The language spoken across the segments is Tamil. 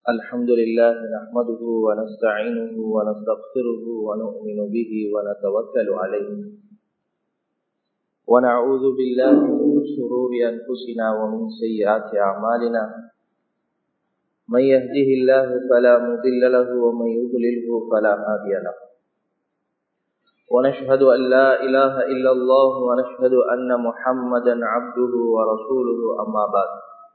الحمد لله نحمده ونستعينه ونستغفره ونؤمن به ونتوكل عليه ونعوذ بالله من شرور أنفسنا ومن سيئات أعمالنا من يهده الله فلا مضل له ومن يضلله فلا هادي له ونشهد أن لا إله إلا الله ونشهد أن محمدا عبده ورسوله أما بعد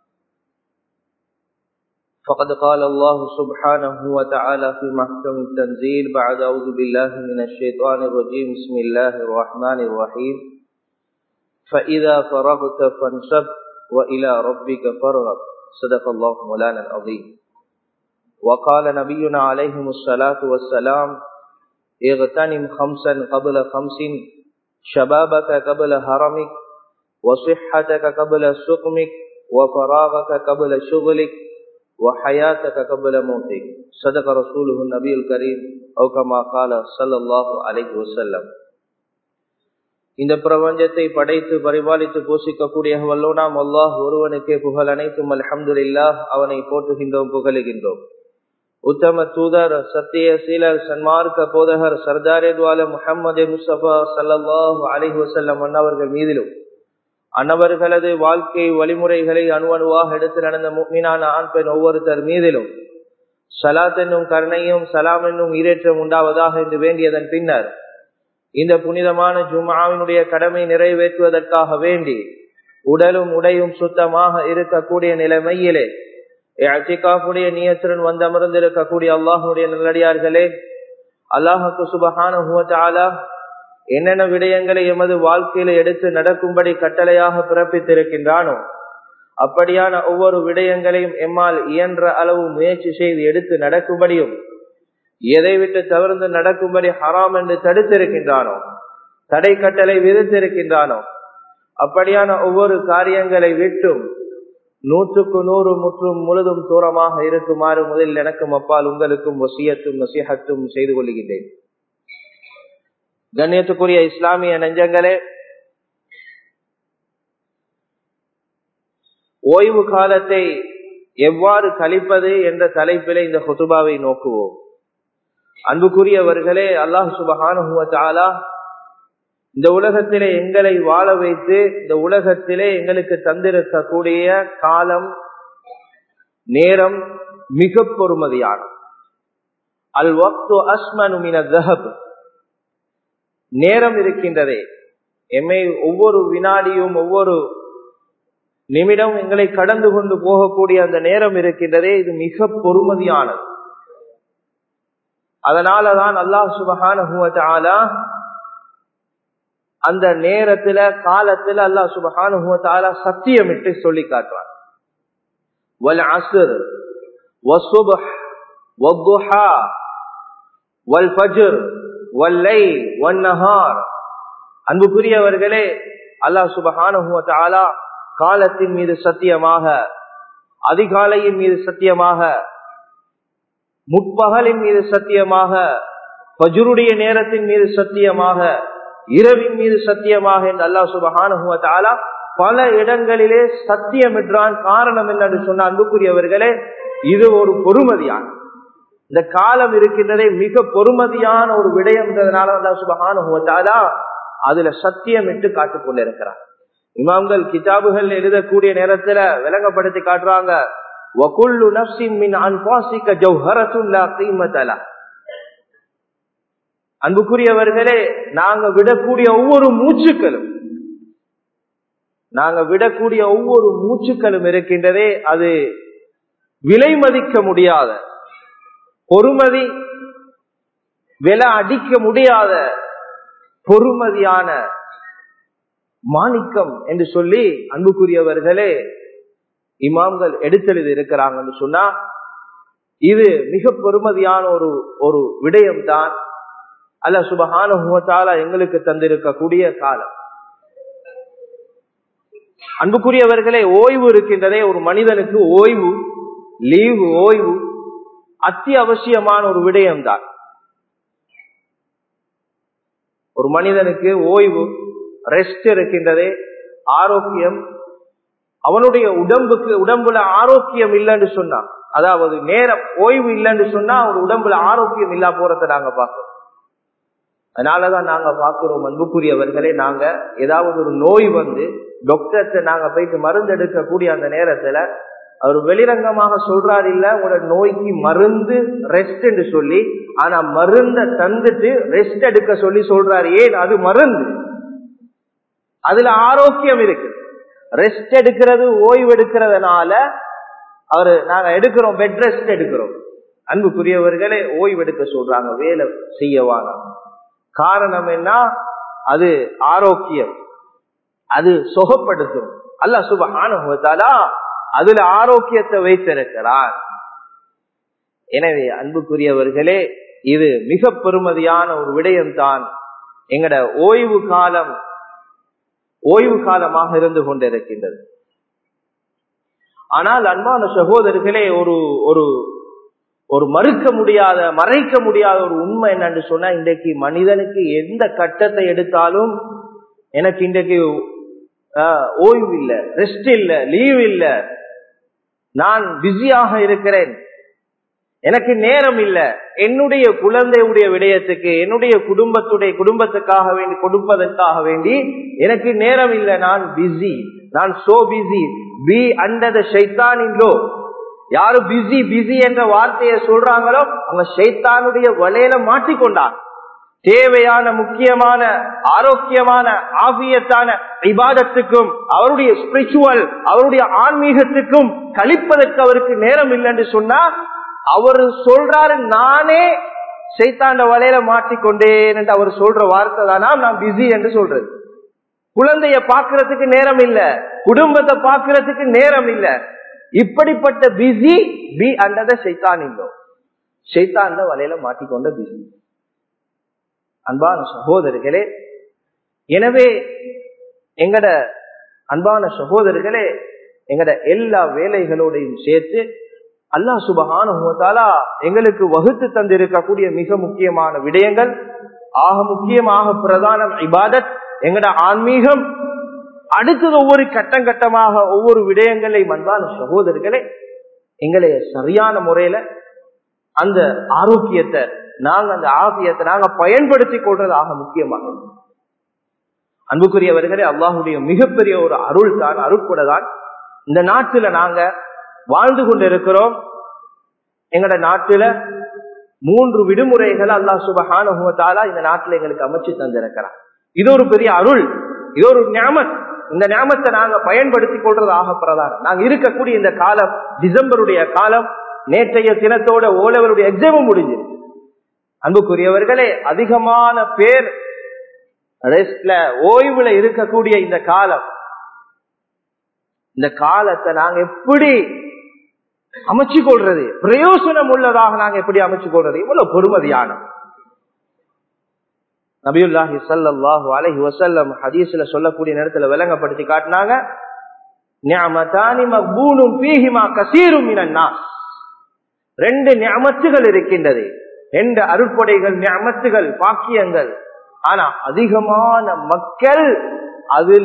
فقد قال الله سبحانه وتعالى في محكم التنزيل بعد أعوذ بالله من الشيطان الرجيم بسم الله الرحمن الرحيم فإذا فرغت فانصب وإلى ربك فارغب صدق الله مولانا العظيم وقال نبينا عليهم الصلاة والسلام اغتنم خمسا قبل خمس شبابك قبل هرمك وصحتك قبل سقمك وفراغك قبل شغلك وحياتك قبل موتك صدق رسوله النبي الكريم او كما قال صلى الله عليه وسلم இந்த பிரபஞ்சத்தை படைத்து பரிபாலித்து போஷிக்கக்கூடிய வல்லோனாம் அல்லாஹ் ஒருவனுக்கே புகழ் அனைத்தும் அல்ஹம்துலில்லாஹ் அவனை போற்றுகின்றோம் புகழுகின்றோம் உத்தம தூதர் சத்திய சீலர் சன்மார்க்க போதகர் சர்தாரே துவால முஹம்மது முஸ்தபா சல்லாஹூ அலிஹி வசல்லம் அன்னவர்கள் மீதிலும் அன்னவர்களது வாழ்க்கை வழிமுறைகளை அணுவணுவாக எடுத்து நடந்த மீனான ஆண் பெண் ஒவ்வொருத்தர் மீதிலும் சலாத் என்னும் கருணையும் சலாம் என்னும் ஈரேற்றம் உண்டாவதாக என்று வேண்டியதன் பின்னர் இந்த புனிதமான ஜுமாவினுடைய கடமை நிறைவேற்றுவதற்காக வேண்டி உடலும் உடையும் சுத்தமாக இருக்கக்கூடிய நிலைமையிலே அச்சிகாப்புடைய நியத்துடன் வந்து அமர்ந்திருக்கக்கூடிய அல்லாஹுடைய நல்லடியார்களே அல்லாஹுக்கு சுபகான என்னென்ன விடயங்களை எமது வாழ்க்கையில எடுத்து நடக்கும்படி கட்டளையாக பிறப்பித்திருக்கின்றானோ அப்படியான ஒவ்வொரு விடயங்களையும் எம்மால் இயன்ற அளவு முயற்சி செய்து எடுத்து நடக்கும்படியும் எதை விட்டு தவிர்த்து நடக்கும்படி ஹராம் என்று தடுத்திருக்கின்றானோ தடை கட்டளை விதித்திருக்கின்றானோ அப்படியான ஒவ்வொரு காரியங்களை விட்டும் நூற்றுக்கு நூறு முற்றும் முழுதும் தூரமாக இருக்குமாறு முதலில் எனக்கும் அப்பால் உங்களுக்கும் வசியத்தும் நசிஹத்தும் செய்து கொள்கின்றேன் கண்ணியத்துக்குரிய இஸ்லாமிய நெஞ்சங்களே ஓய்வு காலத்தை எவ்வாறு கழிப்பது என்ற தலைப்பில இந்த ஹுதுபாவை நோக்குவோம் அன்புக்குரியவர்களே அல்லாஹ் சுபஹானுவத்தாலா இந்த உலகத்திலே எங்களை வாழ வைத்து இந்த உலகத்திலே எங்களுக்கு தந்திருக்கக்கூடிய காலம் நேரம் மிக பொறுமதியான அல் வக்து அஸ்மனுமின தஹப் நேரம் இருக்கின்றதே எம்மை ஒவ்வொரு வினாடியும் ஒவ்வொரு நிமிடம் எங்களை கடந்து கொண்டு போகக்கூடிய அந்த நேரம் இருக்கின்றதே இது மிக பொறுமதியானது அதனாலதான் அல்லாஹ் சுபகான அந்த நேரத்துல காலத்துல அல்லாஹ் சுபகான சத்தியமிட்டு சொல்லி காட்டுறான் வல் அசுர் வசுபஹ் வத்துஹா வல் ஃபஜ்ர் வல்லை வன்னஹார் அன்புக்குரியவர்களே அல்லாஹ் சுபஹானுவ காலத்தின் மீது சத்தியமாக அதிகாலையின் மீது சத்தியமாக முற்பகலின் மீது சத்தியமாக பஜுருடைய நேரத்தின் மீது சத்தியமாக இரவின் மீது சத்தியமாக என்று அல்லாஹ் சுபஹானுவ பல இடங்களிலே சத்தியம் என்றான் காரணம் என்னன்னு சொன்ன அன்புக்குரியவர்களே இது ஒரு பொறுமதியான இந்த காலம் இருக்கின்றதே மிக பொறுமதியான ஒரு விடயம்ன்றதுனால அல்லா சுபகான அதுல சத்தியம் என்று காட்டுக் கொண்டிருக்கிறார் இமாம்கள் கிதாபுகள் எழுதக்கூடிய நேரத்துல விளங்கப்படுத்தி காட்டுறாங்க அன்புக்குரியவர்களே நாங்க விடக்கூடிய ஒவ்வொரு மூச்சுக்களும் நாங்க விடக்கூடிய ஒவ்வொரு மூச்சுக்களும் இருக்கின்றதே அது விலை மதிக்க முடியாத பொறுமதி விலை அடிக்க முடியாத பொறுமதியான மாணிக்கம் என்று சொல்லி அன்புக்குரியவர்களே இமாம்கள் எடுத்தெழுதி இருக்கிறாங்கன்னு சொன்னா இது மிக பெருமதியான ஒரு ஒரு விடயம் தான் அல்ல சுபகான எங்களுக்கு தந்திருக்கக்கூடிய காலம் அன்புக்குரியவர்களே ஓய்வு இருக்கின்றதே ஒரு மனிதனுக்கு ஓய்வு லீவு ஓய்வு அத்தியாவசியமான ஒரு விடயம் தான் ஒரு மனிதனுக்கு ஓய்வு ரெஸ்ட் இருக்கின்றதே ஆரோக்கியம் அவனுடைய உடம்புக்கு உடம்புல ஆரோக்கியம் இல்லைன்னு சொன்னா அதாவது நேரம் ஓய்வு இல்லைன்னு சொன்னா அவர் உடம்புல ஆரோக்கியம் இல்லா போறதை நாங்க பார்க்கிறோம் அதனாலதான் நாங்க பார்க்கிறோம் அன்புக்குரியவர்களே நாங்க ஏதாவது ஒரு நோய் வந்து டாக்டர்கிட்ட நாங்க போயிட்டு மருந்து எடுக்கக்கூடிய அந்த நேரத்துல அவர் வெளிரங்கமாக சொல்றாரு இல்ல உங்களோட நோய்க்கு மருந்து ரெஸ்ட் என்று சொல்லி ஆனா மருந்த தந்துட்டு ரெஸ்ட் எடுக்க சொல்லி சொல்றாரு ஏன் அது மருந்து அதுல ஆரோக்கியம் இருக்கு ரெஸ்ட் எடுக்கிறது ஓய்வு எடுக்கிறதுனால அவரு நாங்க எடுக்கிறோம் பெட் ரெஸ்ட் எடுக்கிறோம் அன்புக்குரியவர்களே ஓய்வு எடுக்க சொல்றாங்க வேலை செய்யவாங்க காரணம் என்ன அது ஆரோக்கியம் அது சுகப்படுத்தும் அல்ல சுபஹானுவத்தாலா அதுல ஆரோக்கியத்தை வைத்திருக்கிறார் எனவே அன்புக்குரியவர்களே இது மிக பெருமதியான ஒரு விடயம்தான் எங்கட ஓய்வு காலம் ஓய்வு காலமாக இருந்து கொண்டிருக்கின்றது ஆனால் அன்பான சகோதரர்களே ஒரு ஒரு ஒரு மறுக்க முடியாத மறைக்க முடியாத ஒரு உண்மை என்னன்னு சொன்னா இன்றைக்கு மனிதனுக்கு எந்த கட்டத்தை எடுத்தாலும் எனக்கு இன்றைக்கு ஓய்வு இல்லை ரெஸ்ட் இல்லை லீவ் இல்லை நான் பிஸியாக இருக்கிறேன் எனக்கு நேரம் இல்ல என்னுடைய குழந்தையுடைய விடயத்துக்கு என்னுடைய குடும்பத்துடைய குடும்பத்துக்காக வேண்டி கொடுப்பதற்காக வேண்டி எனக்கு நேரம் இல்ல நான் பிஸி நான் so busy be under the ஷைத்தானின் லோ யாரு பிஸி பிஸி என்ற வார்த்தையை சொல்றாங்களோ அவங்க ஷைத்தானுடைய வலையில மாட்டிக்கொண்டார் தேவையான முக்கியமான ஆரோக்கியமான ஆபியத்தான விவாதத்துக்கும் அவருடைய ஸ்பிரிச்சுவல் அவருடைய ஆன்மீகத்துக்கும் கழிப்பதற்கு அவருக்கு நேரம் இல்லைன்னு சொன்னா அவர் சொல்றாரு நானே சைத்தாண்ட வலையில மாட்டிக்கொண்டேன் என்று அவர் சொல்ற வார்த்தை தானா நான் பிஸி என்று சொல்றது குழந்தைய பாக்குறதுக்கு நேரம் இல்ல குடும்பத்தை பாக்குறதுக்கு நேரம் இல்ல இப்படிப்பட்ட பிஸி பி அண்டத சைத்தான் இல்லோ சைத்தாண்ட வலையில மாட்டிக்கொண்ட பிஸி அன்பான சகோதரர்களே எனவே எங்கட அன்பான சகோதரர்களே எங்கட எல்லா வேலைகளோடையும் சேர்த்து அல்லா சுபகானுவத்தாலா எங்களுக்கு வகுத்து தந்திருக்கக்கூடிய மிக முக்கியமான விடயங்கள் ஆக முக்கியமாக பிரதான இபாதத் எங்கட ஆன்மீகம் அடுத்தது ஒவ்வொரு கட்டம் கட்டமாக ஒவ்வொரு விடயங்களையும் அன்பான சகோதரர்களே எங்களை சரியான முறையில அந்த ஆரோக்கியத்தை நாங்க அந்த ஆரோக்கியத்தை நாங்க பயன்படுத்தி கொள்றது ஆக முக்கியமாக அன்புக்குரியவர்களே அல்லாஹுடைய மிகப்பெரிய ஒரு அருள் தான் அருட்கொட தான் இந்த நாட்டுல நாங்க வாழ்ந்து கொண்டிருக்கிறோம் எங்கட நாட்டுல மூன்று விடுமுறைகளை அல்லாஹ் சுபஹானுவத்தாலா இந்த நாட்டுல எங்களுக்கு அமைச்சு தந்திருக்கிறார் இது ஒரு பெரிய அருள் இது ஒரு ஞாமத் இந்த ஞாபகத்தை நாங்க பயன்படுத்தி கொள்றது ஆக பிரதானம் நாங்க இருக்கக்கூடிய இந்த காலம் டிசம்பருடைய காலம் நேற்றைய தினத்தோட ஓலவருடைய எக்ஸாமும் முடிஞ்சிருக்கு அன்புக்குரியவர்களே அதிகமான பேர் ரெஸ்ட்ல ஓய்வுல இருக்கக்கூடிய இந்த காலம் இந்த காலத்தை நாங்க எப்படி அமைச்சு கொள்றது பிரயோசனம் உள்ளதாக நாங்க எப்படி அமைச்சு கொள்றது இவ்வளவு பொறுமதியான நபியுல்லாஹி சல்லாஹு அலஹி வசல்லம் ஹதீஸ்ல சொல்லக்கூடிய நேரத்துல விளங்கப்படுத்தி காட்டினாங்க ரெண்டு ஞாமத்துகள் இருக்கின்றது ரெண்டு அருட்படைகள் ஞாமத்துகள் பாக்கியங்கள் ஆனா அதிகமான மக்கள் அதுல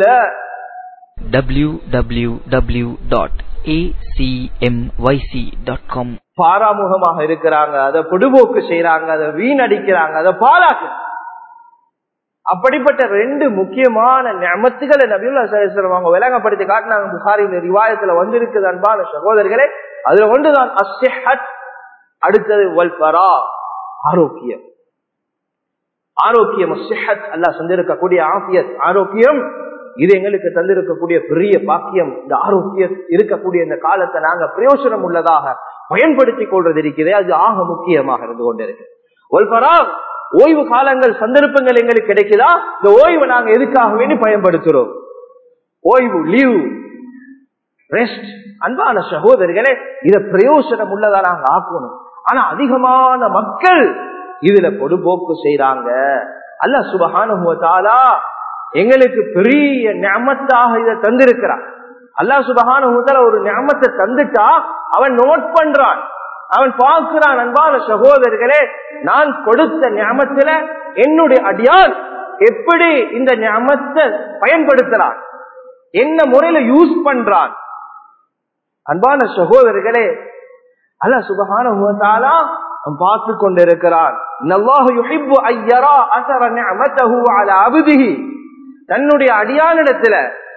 www.acmyc.com பாராமுகமாக இருக்கிறாங்க அதை பொடுபோக்கு செய்யறாங்க அதை வீணடிக்கிறாங்க அதை பாலாக்கு அப்படிப்பட்ட ரெண்டு முக்கியமான நியமத்துகளை நபியுல்லா சலேஸ்வரம் அவங்க விளங்கப்படுத்தி காட்டினாங்க புகாரின் ரிவாயத்துல வந்திருக்குது அன்பான சகோதரர்களே அதுல ஒன்றுதான் அஸ்ஹத் அடுத்தது வல்பரா ஆரோக்கியம் ஆரோக்கியம் அஸ்ஹத் அல்லா சந்திருக்கக்கூடிய ஆபியத் ஆரோக்கியம் இது எங்களுக்கு தந்திருக்கக்கூடிய பெரிய பாக்கியம் இந்த ஆரோக்கியம் இருக்கக்கூடிய இந்த காலத்தை நாங்க பிரயோசனம் உள்ளதாக பயன்படுத்தி கொள்றது இருக்கிறதே அது ஆக முக்கியமாக இருந்து கொண்டிருக்கு ஒல்பரா ஓய்வு காலங்கள் சந்தர்ப்பங்கள் எங்களுக்கு கிடைக்குதா இந்த ஓய்வு நாங்க எதுக்காக வேண்டி பயன்படுத்துறோம் ஓய்வு லீவ் ரெஸ்ட் அன்பான சகோதரிகளே இத பிரயோசனம் உள்ளதா நாங்க ஆக்கணும் ஆனா அதிகமான மக்கள் இதுல பொதுபோக்கு செய்யறாங்க அல்ல சுபகானுபவத்தாலா எங்களுக்கு பெரிய ஞாமத்தாக இதை தந்திருக்கிறான் அல்லா சுபகானுபவத்தால ஒரு ஞாமத்தை தந்துட்டா அவன் நோட் பண்றான் அவன் பார்க்கிறான் அன்பான சகோதரர்களே நான் கொடுத்த ஞாபகத்துல என்னுடைய அடியால் எப்படி இந்த ஞாபகத்தை பயன்படுத்துறான் என்ன முறையில யூஸ் பண்றான் அன்பான சகோதரர்களே அல்ல சுபகான பார்த்து கொண்டிருக்கிறான் தன்னுடைய அடியானிடத்துல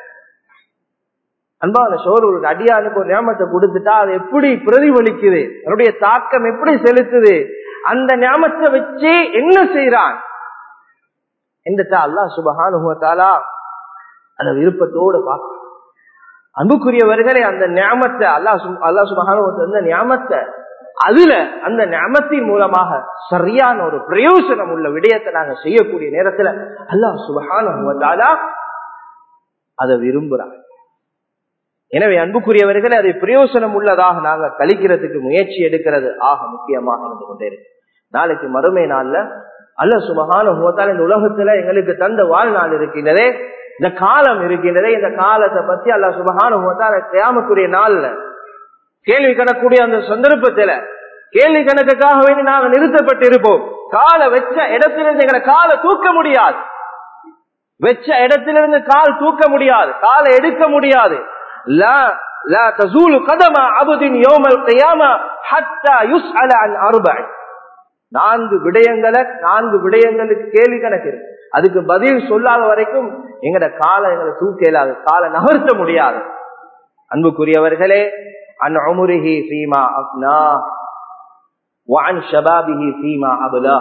அன்பான சோறு ஒரு அடியானுக்கு ஒரு ஞாபகத்தை கொடுத்துட்டா அது எப்படி பிரதிபலிக்குது அதனுடைய தாக்கம் எப்படி செலுத்துது அந்த ஞாபகத்தை வச்சு என்ன செய்யறான் என்றா அல்லா சுபகானுபவத்தாலா அந்த விருப்பத்தோடு பார்க்க அன்புக்குரியவர்களே அந்த ஞாபகத்தை அல்லா அல்லா சுபகானுபவத்தை அந்த ஞாபகத்தை அதுல அந்த ஞாபகத்தின் மூலமாக சரியான ஒரு பிரயோசனம் உள்ள விடயத்தை நாங்க செய்யக்கூடிய நேரத்துல அல்லா சுபகானுபவத்தாலா அதை விரும்புறாங்க எனவே அன்புக்குரியவர்களே அதை பிரயோசனம் உள்ளதாக நாங்க கழிக்கிறதுக்கு முயற்சி எடுக்கிறது ஆக முக்கியமாக இருந்து கொண்டே இருக்கு நாளைக்கு மறுமை நாள்ல அல்ல சுபகான முகத்தால் இந்த உலகத்துல எங்களுக்கு தந்த வாழ்நாள் இருக்கின்றதே இந்த காலம் இருக்கின்றதே இந்த காலத்தை பத்தி அல்ல சுபகான முகத்தால் தேமக்குரிய நாள்ல கேள்வி கணக்கூடிய அந்த சந்தர்ப்பத்துல கேள்வி கணக்குக்காக வேண்டி நாங்க நிறுத்தப்பட்டு இருப்போம் காலை வச்ச இடத்திலிருந்து எங்களை காலை தூக்க முடியாது வச்ச இடத்திலிருந்து கால் தூக்க முடியாது காலை எடுக்க முடியாது لا لا تزول قدم عبد يوم القيامة حتى يسأل عن أربع நான்கு விடயங்களை நான்கு விடயங்களுக்கு கேள்வி கணக்கு இருக்கு அதுக்கு பதில் சொல்லாத வரைக்கும் எங்கட காலை எங்களை தூக்க இயலாது காலை நகர்த்த முடியாது அன்புக்குரியவர்களே அன் அமுருகி சீமா அப்னா வான் ஷபாபிஹி சீமா அபுலா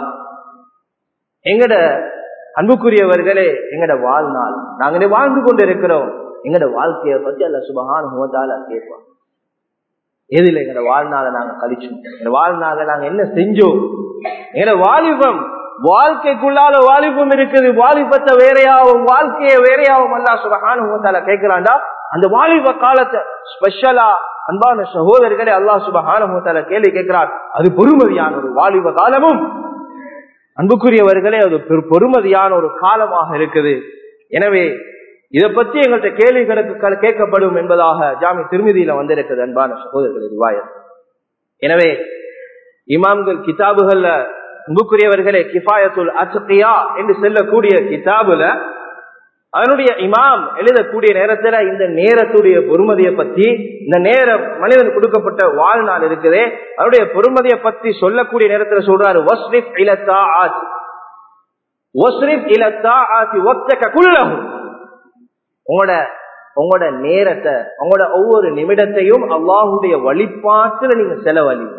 எங்கட அன்புக்குரியவர்களே எங்கட வாழ்நாள் நாங்களே வாழ்ந்து கொண்டு இருக்கிறோம் எங்கட வாழ்க்கைய பத்தி அல்ல சுபகான முகத்தால கேட்போம் எதுல எங்கட வாழ்நாளை நாங்க கழிச்சோம் எங்க வாழ்நாள நாங்க என்ன செஞ்சோம் எங்கட வாலிபம் வாழ்க்கைக்குள்ளால வாலிபம் இருக்குது வாலிபத்தை வேறையாவும் வாழ்க்கைய வேறையாவும் அல்லா சுபகான முகத்தால கேட்கிறான்டா அந்த வாலிப காலத்தை ஸ்பெஷலா அன்பான சகோதரர்களே அல்லா சுபகான முகத்தால கேள்வி கேட்கிறார் அது பொறுமதியான ஒரு வாலிப காலமும் அன்புக்குரியவர்களே அது பொறுமதியான ஒரு காலமாக இருக்குது எனவே இதை பத்தி எங்கள்கிட்ட கேள்வி கணக்கு கேட்கப்படும் என்பதாக ஜாமி திருமதியில வந்திருக்கிறது அன்பான சகோதரர்கள் ரிவாயத் எனவே இமாம்கள் கிதாபுகள்ல அன்புக்குரியவர்களே கிஃபாயத்துல் அச்சக்கியா என்று செல்லக்கூடிய கிதாபுல அதனுடைய இமாம் எழுதக்கூடிய நேரத்துல இந்த நேரத்துடைய பொறுமதியை பத்தி இந்த நேர மனிதன் கொடுக்கப்பட்ட வாழ்நாள் இருக்குதே அதனுடைய பொறுமதியை பத்தி சொல்லக்கூடிய நேரத்துல சொல்றாரு வஸ்ரிப் இலத்தா ஆத் வஸ்ரிப் இலத்தா ஆத்தி ஒத்தக்க குள்ளகும் உங்களோட உங்களோட நேரத்தை உங்களோட ஒவ்வொரு நிமிடத்தையும் அல்லாஹுடைய வழிபாட்டுல நீங்க செலவழிங்க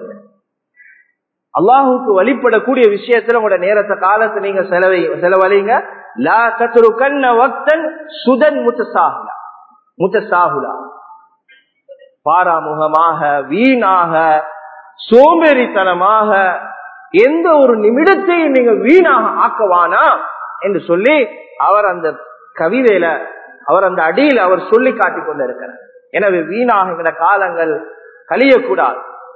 அல்லாஹுக்கு வழிபடக்கூடிய விஷயத்துல உங்களோட நேரத்தை காலத்தை நீங்க செலவை செலவழிங்க லா கத்துரு கண்ண வக்தன் சுதன் முத்தசாகுலா முத்தசாகுலா பாராமுகமாக வீணாக சோம்பேறித்தனமாக எந்த ஒரு நிமிடத்தையும் நீங்க வீணாக ஆக்கவானா என்று சொல்லி அவர் அந்த கவிதையில அவர் அந்த அடியில் அவர் சொல்லி காட்டிக் கொண்டிருக்கிறார் எனவே வீணாகிற காலங்கள் கழியக்கூடாது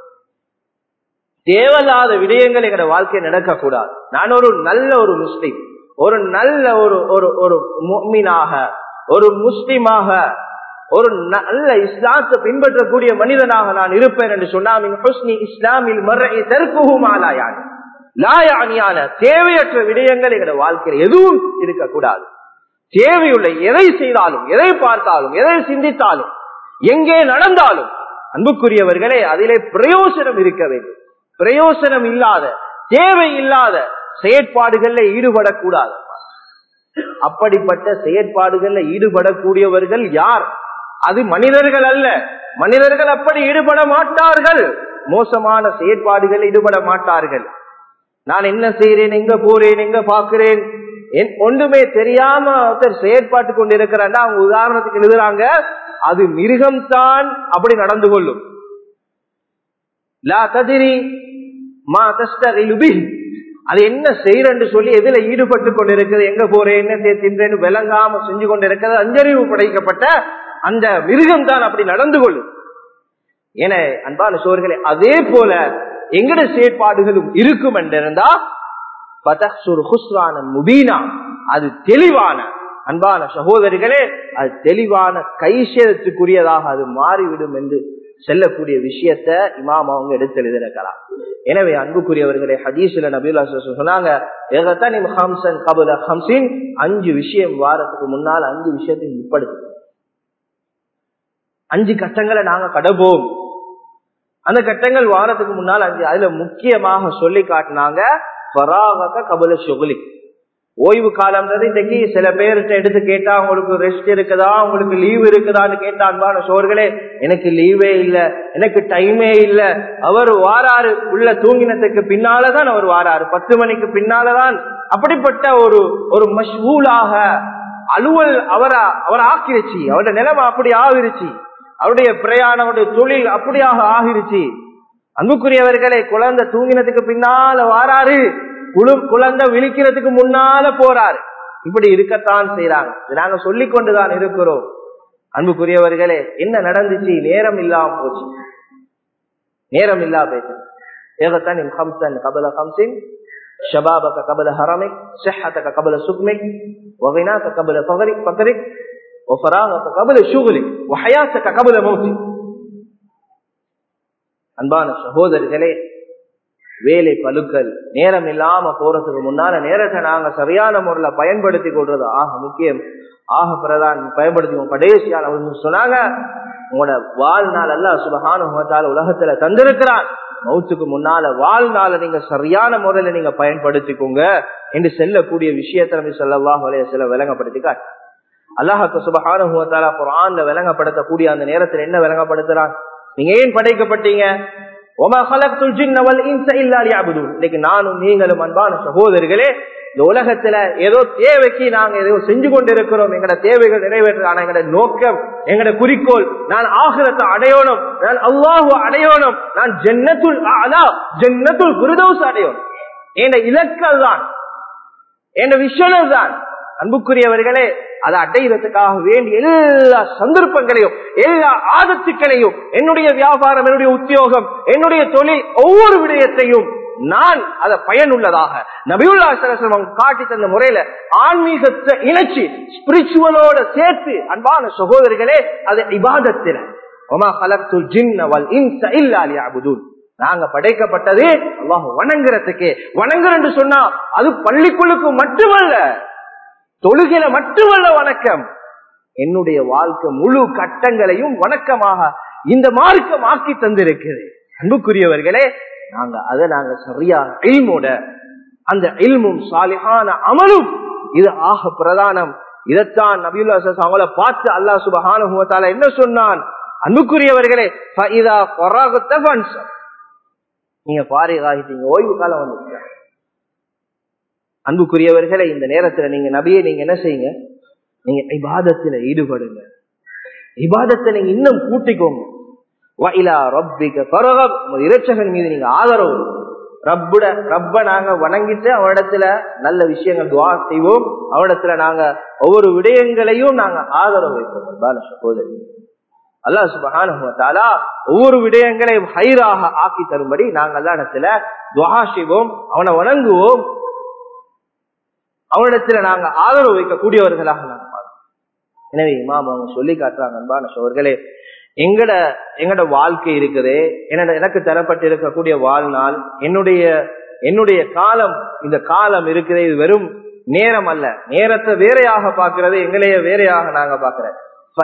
தேவையில்லாத விடயங்கள் எங்களோட வாழ்க்கை நடக்கக்கூடாது நான் ஒரு நல்ல ஒரு முஸ்லிம் ஒரு நல்ல ஒரு ஒரு ஒரு மீனாக ஒரு முஸ்லிமாக ஒரு நல்ல இஸ்லாத்தை பின்பற்றக்கூடிய மனிதனாக நான் இருப்பேன் என்று சொன்னால் இஸ்லாமில் மறை தற்குமாலாயான லாயானியான தேவையற்ற விடயங்கள் எங்களோட வாழ்க்கையில் எதுவும் இருக்கக்கூடாது தேவையுள்ள எதை செய்தாலும் எதை பார்த்தாலும் எதை சிந்தித்தாலும் எங்கே நடந்தாலும் அன்புக்குரியவர்களே அதிலே பிரயோசனம் இருக்க வேண்டும் பிரயோசனம் இல்லாத தேவை இல்லாத செயற்பாடுகள்ல ஈடுபடக்கூடாது அப்படிப்பட்ட செயற்பாடுகள்ல ஈடுபடக்கூடியவர்கள் யார் அது மனிதர்கள் அல்ல மனிதர்கள் அப்படி ஈடுபட மாட்டார்கள் மோசமான செயற்பாடுகள் ஈடுபட மாட்டார்கள் நான் என்ன செய்யறேன் எங்க போறேன் எங்க பாக்குறேன் ஒன்றுமே தெரியாம ஒருத்தர் செயற்பாட்டு கொண்டு இருக்கிறாண்டா அவங்க உதாரணத்துக்கு எழுதுறாங்க அது மிருகம் தான் அப்படி நடந்து கொள்ளும் லா ததிரி மா தஸ்தரிலுபி அது என்ன செய்யறன்னு சொல்லி எதுல ஈடுபட்டு கொண்டிருக்கிறது எங்க போறேன் என்ன தின்றேன்னு விளங்காம செஞ்சு கொண்டிருக்கிறது அஞ்சறிவு படைக்கப்பட்ட அந்த மிருகம் தான் அப்படி நடந்து கொள்ளும் என அன்பான சோர்களே அதே போல எங்கட செயற்பாடுகளும் இருக்கும் என்றிருந்தா முபீனா அது தெளிவான அன்பான சகோதரிகளே அது தெளிவான கைசேதத்துக்குரியதாக அது மாறிவிடும் என்று செல்லக்கூடிய விஷயத்த இமாம் அவங்க எடுத்து எழுதிருக்கலாம் எனவே அன்புக்குரியவர்களே ஹதீஸ்ல நபீலா சொன்னாங்க அஞ்சு விஷயம் வாரத்துக்கு முன்னால் அஞ்சு விஷயத்தை உட்படுத்து அஞ்சு கட்டங்களை நாங்க கடப்போம் அந்த கட்டங்கள் வாரத்துக்கு முன்னால் அஞ்சு அதுல முக்கியமாக சொல்லி காட்டினாங்க பராகத கபல சுகலி ஓய்வு காலம்ன்றது இன்னைக்கு சில பேர்கிட்ட எடுத்து கேட்டா உங்களுக்கு ரெஸ்ட் இருக்குதா உங்களுக்கு லீவ் இருக்குதான்னு கேட்டா அன்பான சோர்களே எனக்கு லீவே இல்ல எனக்கு டைமே இல்ல அவர் வாராரு உள்ள தூங்கினத்துக்கு பின்னாலதான் அவர் வாராரு பத்து மணிக்கு பின்னாலதான் அப்படிப்பட்ட ஒரு ஒரு மஷ்வூலாக அலுவல் அவரை அவர் ஆக்கிருச்சு அவருடைய நிலைமை அப்படி ஆகிருச்சு அவருடைய பிரயாணம் அவருடைய தொழில் அப்படியாக ஆகிருச்சு அன்புக்குரியவர்களே குழந்தை தூங்கினதுக்கு பின்னால வாராரு குழு குழந்தை விழிக்கிறதுக்கு முன்னால போறாரு இப்படி இருக்கத்தான் செய்யறாங்க நாங்க சொல்லிக் கொண்டுதான் இருக்கிறோம் அன்புக்குரியவர்களே என்ன நடந்துச்சு நேரம் இல்லாம போச்சு நேரம் இல்லா போயிட்டு ஏகத்தான் ஹம்சன் கபல ஹம்சின் شبابك قبل هرمك صحتك قبل سقمك وغناك قبل فقرك فقرك وفراغك قبل شغلك وحياتك قبل موتك அன்பான சகோதரிகளே வேலை பழுக்கள் நேரம் இல்லாம போறதுக்கு முன்னால நேரத்தை நாங்க சரியான முறையில பயன்படுத்தி கொள்றது ஆக முக்கியம் ஆக பிரதான் பயன்படுத்தி கடைசியால் அவங்க சொன்னாங்க உங்களோட வாழ்நாள் எல்லாம் சுபகான உலகத்துல தந்திருக்கிறான் மௌத்துக்கு முன்னால வாழ்நாள நீங்க சரியான முறையில நீங்க பயன்படுத்திக்கோங்க என்று செல்லக்கூடிய விஷயத்தை நம்ம சொல்லவா சில விளங்கப்படுத்திக்கா அல்லாஹாக்கு சுபகான குரான்ல விளங்கப்படுத்தக்கூடிய அந்த நேரத்தில் என்ன விளங்கப்படுத்துறான் நீங்க ஏன் படைக்கப்பட்டீங்க இன்னைக்கு நானும் நீங்களும் அன்பான சகோதரிகளே இந்த உலகத்துல ஏதோ தேவைக்கு நாங்க ஏதோ செஞ்சு கொண்டிருக்கிறோம் எங்கட தேவைகள் நிறைவேற்ற ஆனா எங்கட நோக்கம் எங்கட குறிக்கோள் நான் ஆகிரத்தை அடையணும் நான் அல்லாஹு அடையணும் நான் ஜன்னத்துல் அலா ஜன்னத்துல் குருதோஸ் அடையணும் என் இலக்கல் தான் என் விஷயம் தான் அன்புக்குரியவர்களே அதை அடைகிறதுக்காக வேண்டிய எல்லா சந்தர்ப்பங்களையும் எல்லா ஆதத்துக்களையும் என்னுடைய வியாபாரம் என்னுடைய உத்தியோகம் என்னுடைய தொழில் ஒவ்வொரு விடயத்தையும் நான் அதை பயனுள்ளதாக நபியுல்லா சலசலம் காட்டி தந்த முறையில ஆன்மீகத்தை இணைச்சு ஸ்பிரிச்சுவலோட சேர்த்து அன்பான சகோதரிகளே அது இபாதத்தில நாங்க படைக்கப்பட்டது அல்லாஹ் வணங்குறதுக்கு வணங்குறன்னு சொன்னா அது பள்ளிக்குழுக்கு மட்டுமல்ல தொழுகில மட்டுமல்ல வணக்கம் என்னுடைய வாழ்க்கை முழு கட்டங்களையும் வணக்கமாக இந்த மார்க்கம் ஆக்கி தந்திருக்கிறது அன்புக்குரியவர்களே நாங்க அதை நாங்க சரியான இல்மோட அந்த இல்மும் சாலிஹான அமலும் இது ஆக பிரதானம் இதைத்தான் நபியுல்லா அவங்கள பார்த்து அல்லா சுபஹான என்ன சொன்னான் அன்புக்குரியவர்களே நீங்க பாரிகாகிட்டீங்க ஓய்வு காலம் வந்து அன்புக்குரியவர்களை இந்த நேரத்துல நீங்க நபியை நீங்க என்ன செய்யுங்க நீங்க இபாதத்துல ஈடுபடுங்க இபாதத்தை நீங்க இன்னும் கூட்டிக்கோங்க இறைச்சகன் மீது நீங்க ஆதரவு ரப்புட ரப்ப நாங்க வணங்கிட்டு அவனிடத்துல நல்ல விஷயங்கள் துவா செய்வோம் அவனிடத்துல நாங்க ஒவ்வொரு விடயங்களையும் நாங்க ஆதரவு வைப்போம் சகோதரி அல்லா சுபகானா ஒவ்வொரு விடயங்களையும் ஹைராக ஆக்கி தரும்படி நாங்க எல்லா இடத்துல துவா செய்வோம் அவனை வணங்குவோம் அவனிடத்துல நாங்க ஆதரவு வைக்கக்கூடியவர்களாக நாங்க எனவே இமாம் அவங்க சொல்லி காட்டுறாங்க அன்பான சோர்களே எங்கட எங்கட வாழ்க்கை இருக்குது என்னோட எனக்கு தரப்பட்டு இருக்கக்கூடிய வாழ்நாள் என்னுடைய என்னுடைய காலம் இந்த காலம் இருக்குது இது வெறும் நேரம் அல்ல நேரத்தை வேறையாக பார்க்கிறது எங்களைய வேறையாக நாங்க பாக்குறோம்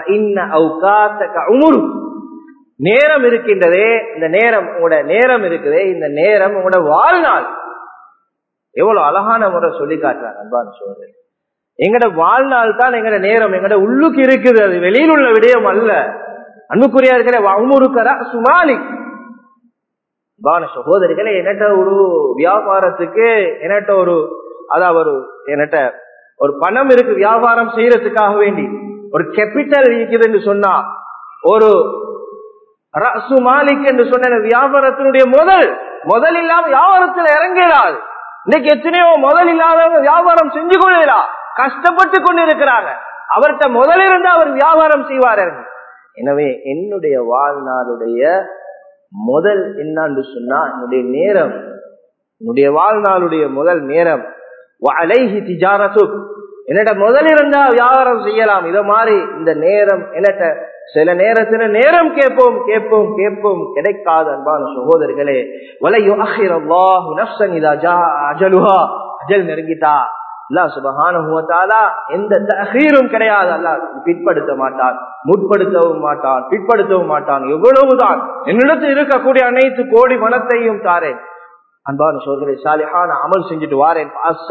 நேரம் இருக்கின்றதே இந்த நேரம் உங்களோட நேரம் இருக்குதே இந்த நேரம் உங்களோட வாழ்நாள் எவ்வளவு அழகான முறை சொல்லி காட்டுறாங்க அன்பான சோழர் எங்கட வாழ்நாள் தான் எங்கட நேரம் எங்கட உள்ளுக்கு இருக்குது அது வெளியில் உள்ள விடயம் அல்ல அன்புக்குரியார்களே அமுருக்கர சுமாலி பான சகோதரிகளே என்னட்ட ஒரு வியாபாரத்துக்கு என்னட்ட ஒரு அதாவது ஒரு என்னட்ட ஒரு பணம் இருக்கு வியாபாரம் செய்யறதுக்காக வேண்டி ஒரு கேபிட்டல் இருக்குது என்று சொன்னா ஒரு ரசு மாலிக் என்று சொன்ன வியாபாரத்தினுடைய முதல் முதல் இல்லாம வியாபாரத்தில் இறங்கிறாது இன்னைக்கு எத்தனையோ முதல் இல்லாதவங்க வியாபாரம் செஞ்சு கொள்ளலாம் கஷ்டப்பட்டு கொண்டு இருக்கிறாங்க அவர்கிட்ட முதல் இருந்து அவர் வியாபாரம் செய்வார்கள் எனவே என்னுடைய வாழ்நாளுடைய முதல் என்னன்னு சொன்னா என்னுடைய நேரம் என்னுடைய வாழ்நாளுடைய முதல் நேரம் அலைஹி திஜாரத்து என்னட்ட முதல் இருந்தா வியாபாரம் செய்யலாம் இத மாதிரி இந்த நேரம் என்னட்ட சில நேரத்துல நேரம் கேட்போம் கேட்போம் கேட்போம் கிடைக்காது அன்பான சகோதரிகளே வலையோ அஜலுஹா அஜல் நெருங்கிட்டா அல்லா சுபகானுவத்தாலா எந்த தகீரும் கிடையாது அல்லா பிற்படுத்த மாட்டான் முற்படுத்தவும் மாட்டான் பிற்படுத்தவும் மாட்டான் எவ்வளவுதான் என்னிடத்தில் இருக்கக்கூடிய அனைத்து கோடி பணத்தையும் தாரேன் அன்பான சோதரை சாலிஹான அமல் செஞ்சுட்டு வாரேன்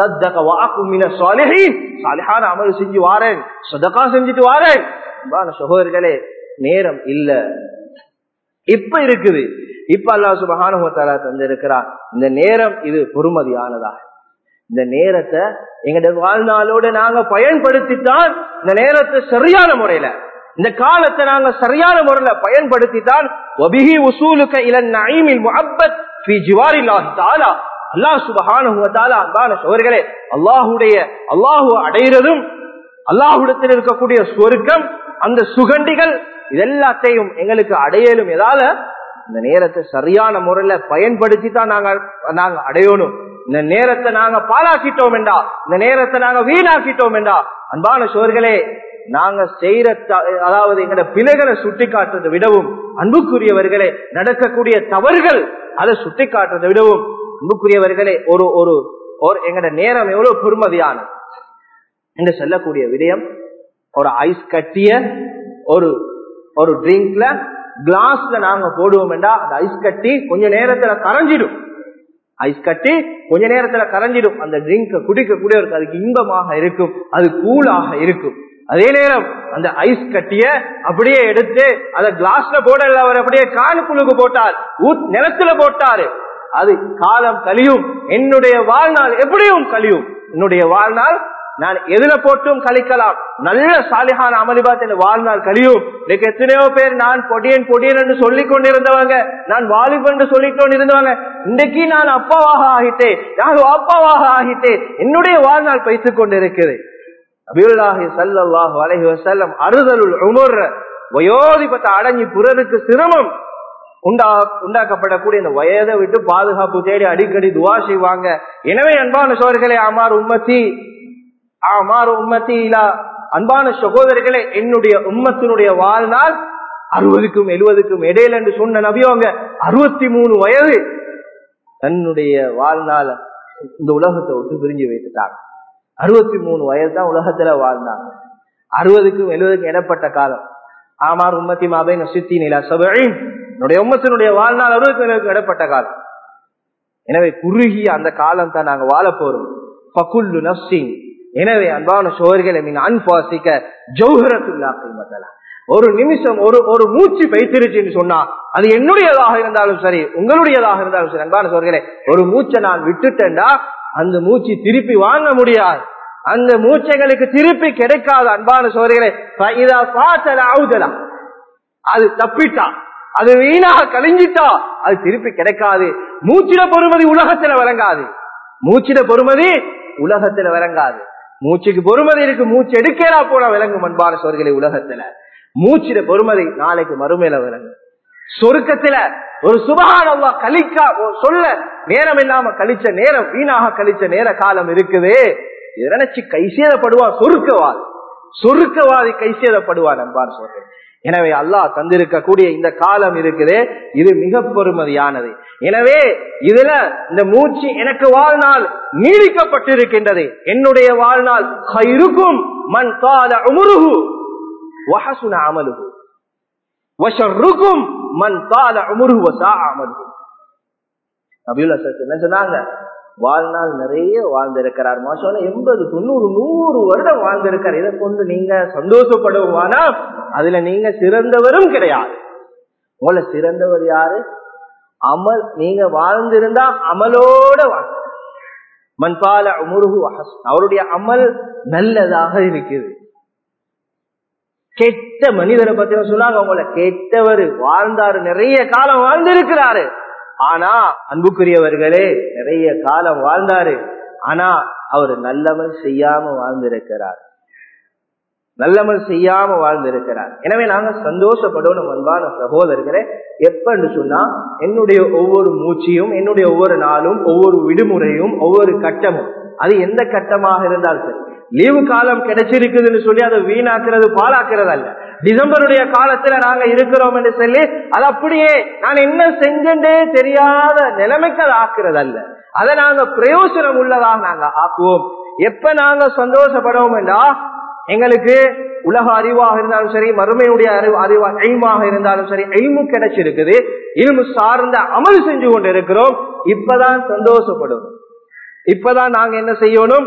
சாலிஹான அமல் செஞ்சு வாரேன் சதகா செஞ்சுட்டு வாரேன் அன்பான சகோதரர்களே நேரம் இல்ல இப்ப இருக்குது இப்ப அல்லா சுபகானுவத்தாலா தந்திருக்கிறார் இந்த நேரம் இது பொறுமதியானதா இந்த நேரத்தை எங்களுடைய வாழ்நாளோட நாங்க பயன்படுத்தித்தான் இந்த நேரத்தை சரியான முறையில இந்த காலத்தை நாங்க சரியான முறையில பயன்படுத்தித்தான் ஒபிகி உசூலுக்க இளன் நைமில் முஹப்பத் ஃபி ஜிவாரில்லாஹி தஆலா அல்லாஹ் சுப்ஹானஹு வ தஆலா அன்பான சகோதரர்களே அல்லாஹ்வுடைய அல்லாஹ்வை அடையிறதும் அல்லாஹ்விடத்தில் இருக்கக்கூடிய சொர்க்கம் அந்த சுகண்டிகள் இதெல்லாத்தையும் எங்களுக்கு அடையலும் எதால இந்த நேரத்தை சரியான முறையில பயன்படுத்தி தான் நாங்க நாங்க அடையணும் இந்த நேரத்தை நாங்க பாலாக்கிட்டோம் என்றா இந்த நேரத்தை நாங்க வீணாக்கிட்டோம் என்றா அன்பான சோர்களே நாங்க செய்யற அதாவது எங்கட பிழைகளை சுட்டி காட்டுறதை விடவும் அன்புக்குரியவர்களே நடக்கக்கூடிய தவறுகள் அதை சுட்டி காட்டுறதை விடவும் அன்புக்குரியவர்களே ஒரு ஒரு ஒரு எங்கட நேரம் எவ்வளவு பெருமதியானது என்று சொல்லக்கூடிய விடயம் ஒரு ஐஸ் கட்டிய ஒரு ஒரு ட்ரிங்க்ல கிளாஸ்ல நாங்க போடுவோம் என்றா அந்த ஐஸ் கட்டி கொஞ்ச நேரத்துல கரைஞ்சிடும் ஐஸ் கட்டி கொஞ்ச நேரத்துல கரைஞ்சிடும் அந்த ட்ரிங்க குடிக்கக்கூடியவருக்கு அதுக்கு இன்பமாக இருக்கும் அது கூலாக இருக்கும் அதே நேரம் அந்த ஐஸ் கட்டிய அப்படியே எடுத்து அதை கிளாஸ்ல போடல அவர் அப்படியே காணுக்குழுக்கு போட்டார் நிலத்துல போட்டாரு அது காலம் கழியும் என்னுடைய வாழ்நாள் எப்படியும் கழியும் என்னுடைய வாழ்நாள் நான் எதுல போட்டும் கழிக்கலாம் நல்ல சாலிகான அமளிபாத் என் வாழ்நாள் கழியும் இன்னைக்கு எத்தனையோ பேர் நான் பொடியன் பொடியன் என்று சொல்லிக் கொண்டிருந்தவங்க நான் வாலிபன் என்று சொல்லிக் கொண்டிருந்தவங்க இன்றைக்கு நான் அப்பாவாக ஆகிட்டேன் நான் அப்பாவாக ஆகிட்டேன் என்னுடைய வாழ்நாள் பைத்துக் கொண்டிருக்கிறது அபியுல்லாஹி சல்லாஹு அலஹி வசல்லம் அறுதலுள் உமர் வயோதிபத்தை அடங்கி பிறருக்கு சிரமம் உண்டா உண்டாக்கப்படக்கூடிய இந்த வயதை விட்டு பாதுகாப்பு தேடி அடிக்கடி துவா செய்வாங்க எனவே அன்பான சோர்களே அமார் உம்மத்தி ஆமாறு உம்மத்தி இலா அன்பான சகோதரர்களே என்னுடைய உம்மத்தினுடைய வாழ்நாள் அறுபதுக்கும் எழுபதுக்கும் இடையில என்று சொன்ன நபியோங்க அறுபத்தி மூணு வயது தன்னுடைய வாழ்நாள் இந்த உலகத்தை விட்டு பிரிஞ்சு வைத்துட்டாங்க அறுபத்தி மூணு வயது தான் உலகத்துல வாழ்ந்தாங்க அறுபதுக்கும் எழுபதுக்கும் இடப்பட்ட காலம் ஆமார் உம்மத்தி மாபை சித்தி நிலா சபையின் என்னுடைய உம்மத்தினுடைய வாழ்நாள் அறுபதுக்கும் எழுபதுக்கும் இடப்பட்ட காலம் எனவே குறுகிய அந்த காலம் தான் நாங்க வாழ போறோம் பகுல்லு நப்சிங் எனவே அன்பான சோழர்களை மீன் அன்பாசிக்க ஜௌஹரத்துல்லா கைமத்தலா ஒரு நிமிஷம் ஒரு ஒரு மூச்சு வைத்திருச்சுன்னு சொன்னா அது என்னுடையதாக இருந்தாலும் சரி உங்களுடையதாக இருந்தாலும் சரி அன்பான சோழர்களே ஒரு மூச்சை நான் விட்டுட்டேன்டா அந்த மூச்சு திருப்பி வாங்க முடியாது அந்த மூச்சைகளுக்கு திருப்பி கிடைக்காத அன்பான சோழர்களே ஆவுதலா அது தப்பிட்டா அது வீணாக கழிஞ்சிட்டா அது திருப்பி கிடைக்காது மூச்சிட பொறுமதி உலகத்துல வழங்காது மூச்சிட பொறுமதி உலகத்துல விளங்காது மூச்சுக்கு பொறுமதி இருக்கு மூச்சு எடுக்கிறா போல விளங்கும் அன்பான சோர்களை உலகத்துல மூச்சிட பொறுமதி நாளைக்கு மறுமையில விளங்கும் சொருக்கத்துல ஒரு சுபகானவா கழிக்கா சொல்ல நேரம் இல்லாம கழிச்ச நேரம் வீணாக கழிச்ச நேர காலம் இருக்குது நினைச்சு கைசேதப்படுவான் சொருக்கவாதி சொருக்கவாதி கைசேதப்படுவான் அன்பான சோர்கள் எனவே அல்லாஹ் தந்திருக்கக்கூடிய இந்த காலம் இருக்குது இது மிக பொறுமதியானது எனவே இதுல இந்த மூச்சு எனக்கு வாழ்நாள் நீடிக்கப்பட்டிருக்கின்றது என்னுடைய வாழ்நாள் இருக்கும் மண் கால உமுருகு வஹசுன அமலுகு வஷருக்கும் மண் கால உமுருகு வசா அமலுகு நபியுல்லா என்ன சொன்னாங்க வாழ்நாள் நிறைய வாழ்ந்திருக்கிறார் மாசம் எண்பது தொண்ணூறு நூறு வருடம் வாழ்ந்திருக்கார் இதை கொண்டு நீங்க சந்தோஷப்படுவானா அதுல நீங்க சிறந்தவரும் கிடையாது உங்களை சிறந்தவர் யாரு அமல் நீங்க வாழ்ந்திருந்தா அமலோட வாழ் மண்பால முருகு அவருடைய அமல் நல்லதாக இருக்குது கெட்ட மனிதரை பத்தி சொன்னாங்க உங்களை கெட்டவர் வாழ்ந்தாரு நிறைய காலம் வாழ்ந்திருக்கிறாரு ஆனா அன்புக்குரியவர்களே நிறைய காலம் வாழ்ந்தாரு ஆனா அவர் நல்லவன் செய்யாம வாழ்ந்திருக்கிறார் நல்லமல் செய்யாம வாழ்ந்திருக்கிறார் எனவே நாங்க சந்தோஷப்படணும் அன்பான சகோதரர்களே எப்பன்னு சொன்னா என்னுடைய ஒவ்வொரு மூச்சியும் என்னுடைய ஒவ்வொரு நாளும் ஒவ்வொரு விடுமுறையும் ஒவ்வொரு கட்டமும் அது எந்த கட்டமாக இருந்தாலும் சரி லீவு காலம் கிடைச்சிருக்குதுன்னு சொல்லி அதை வீணாக்குறது பாழாக்குறது அல்ல டிசம்பருடைய காலத்துல நாங்க இருக்கிறோம் என்று சொல்லி அது அப்படியே நான் என்ன செஞ்சே தெரியாத நிலைமைக்கு அது ஆக்குறது அல்ல அதை நாங்க பிரயோசனம் உள்ளதாக நாங்க ஆக்குவோம் எப்ப நாங்க சந்தோஷப்படுவோம் என்றா எங்களுக்கு உலக அறிவாக இருந்தாலும் சரி மறுமையுடைய அறிவு அறிவா எய்மாக இருந்தாலும் சரி எய்மு கிடைச்சிருக்குது இல்மு சார்ந்த அமல் செஞ்சு கொண்டு இருக்கிறோம் இப்பதான் சந்தோஷப்படும் இப்பதான் நாங்க என்ன செய்யணும்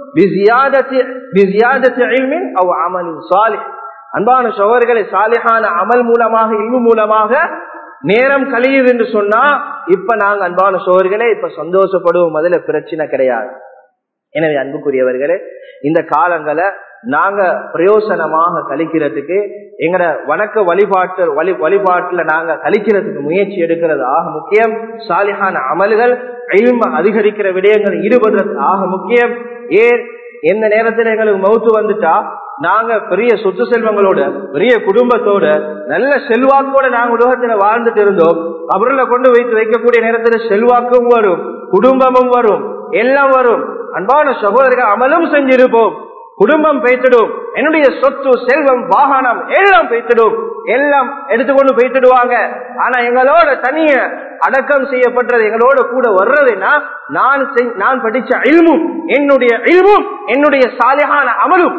அன்பான சோழர்களை சாலிஹான அமல் மூலமாக இல்மு மூலமாக நேரம் கழியுது என்று சொன்னா இப்ப நாங்க அன்பான சோழர்களே இப்ப சந்தோஷப்படுவோம் அதுல பிரச்சனை கிடையாது எனவே அன்புக்குரியவர்களே இந்த காலங்களை நாங்க பிரயோசனமாக கழிக்கிறதுக்கு எங்கட வணக்க வழிபாட்டு வழி வழிபாட்டுல நாங்க கழிக்கிறதுக்கு முயற்சி எடுக்கிறது ஆக முக்கியம் சாலிஹான அமல்கள் அதிகரிக்கிற விடயங்கள் ஈடுபடுறது ஆக முக்கியம் ஏன் எந்த நேரத்தில் எங்களுக்கு மவுத்து வந்துட்டா நாங்க பெரிய சொத்து செல்வங்களோட பெரிய குடும்பத்தோட நல்ல செல்வாக்கோட நாங்க உலகத்துல வாழ்ந்துட்டு இருந்தோம் அவர்ல கொண்டு வைத்து வைக்கக்கூடிய நேரத்துல செல்வாக்கும் வரும் குடும்பமும் வரும் எல்லாம் வரும் அன்பான சகோதரர்கள் அமலும் செஞ்சிருப்போம் குடும்பம் பெய்த்திடும் என்னுடைய சொத்து செல்வம் வாகனம் எல்லாம் பெய்த்திடும் எல்லாம் எடுத்துக்கொண்டு பெய்த்திடுவாங்க ஆனா எங்களோட தனிய அடக்கம் செய்யப்பட்டது எங்களோட கூட வர்றதுன்னா நான் நான் படிச்ச இல்மும் என்னுடைய இல்மும் என்னுடைய சாலிகான அமலும்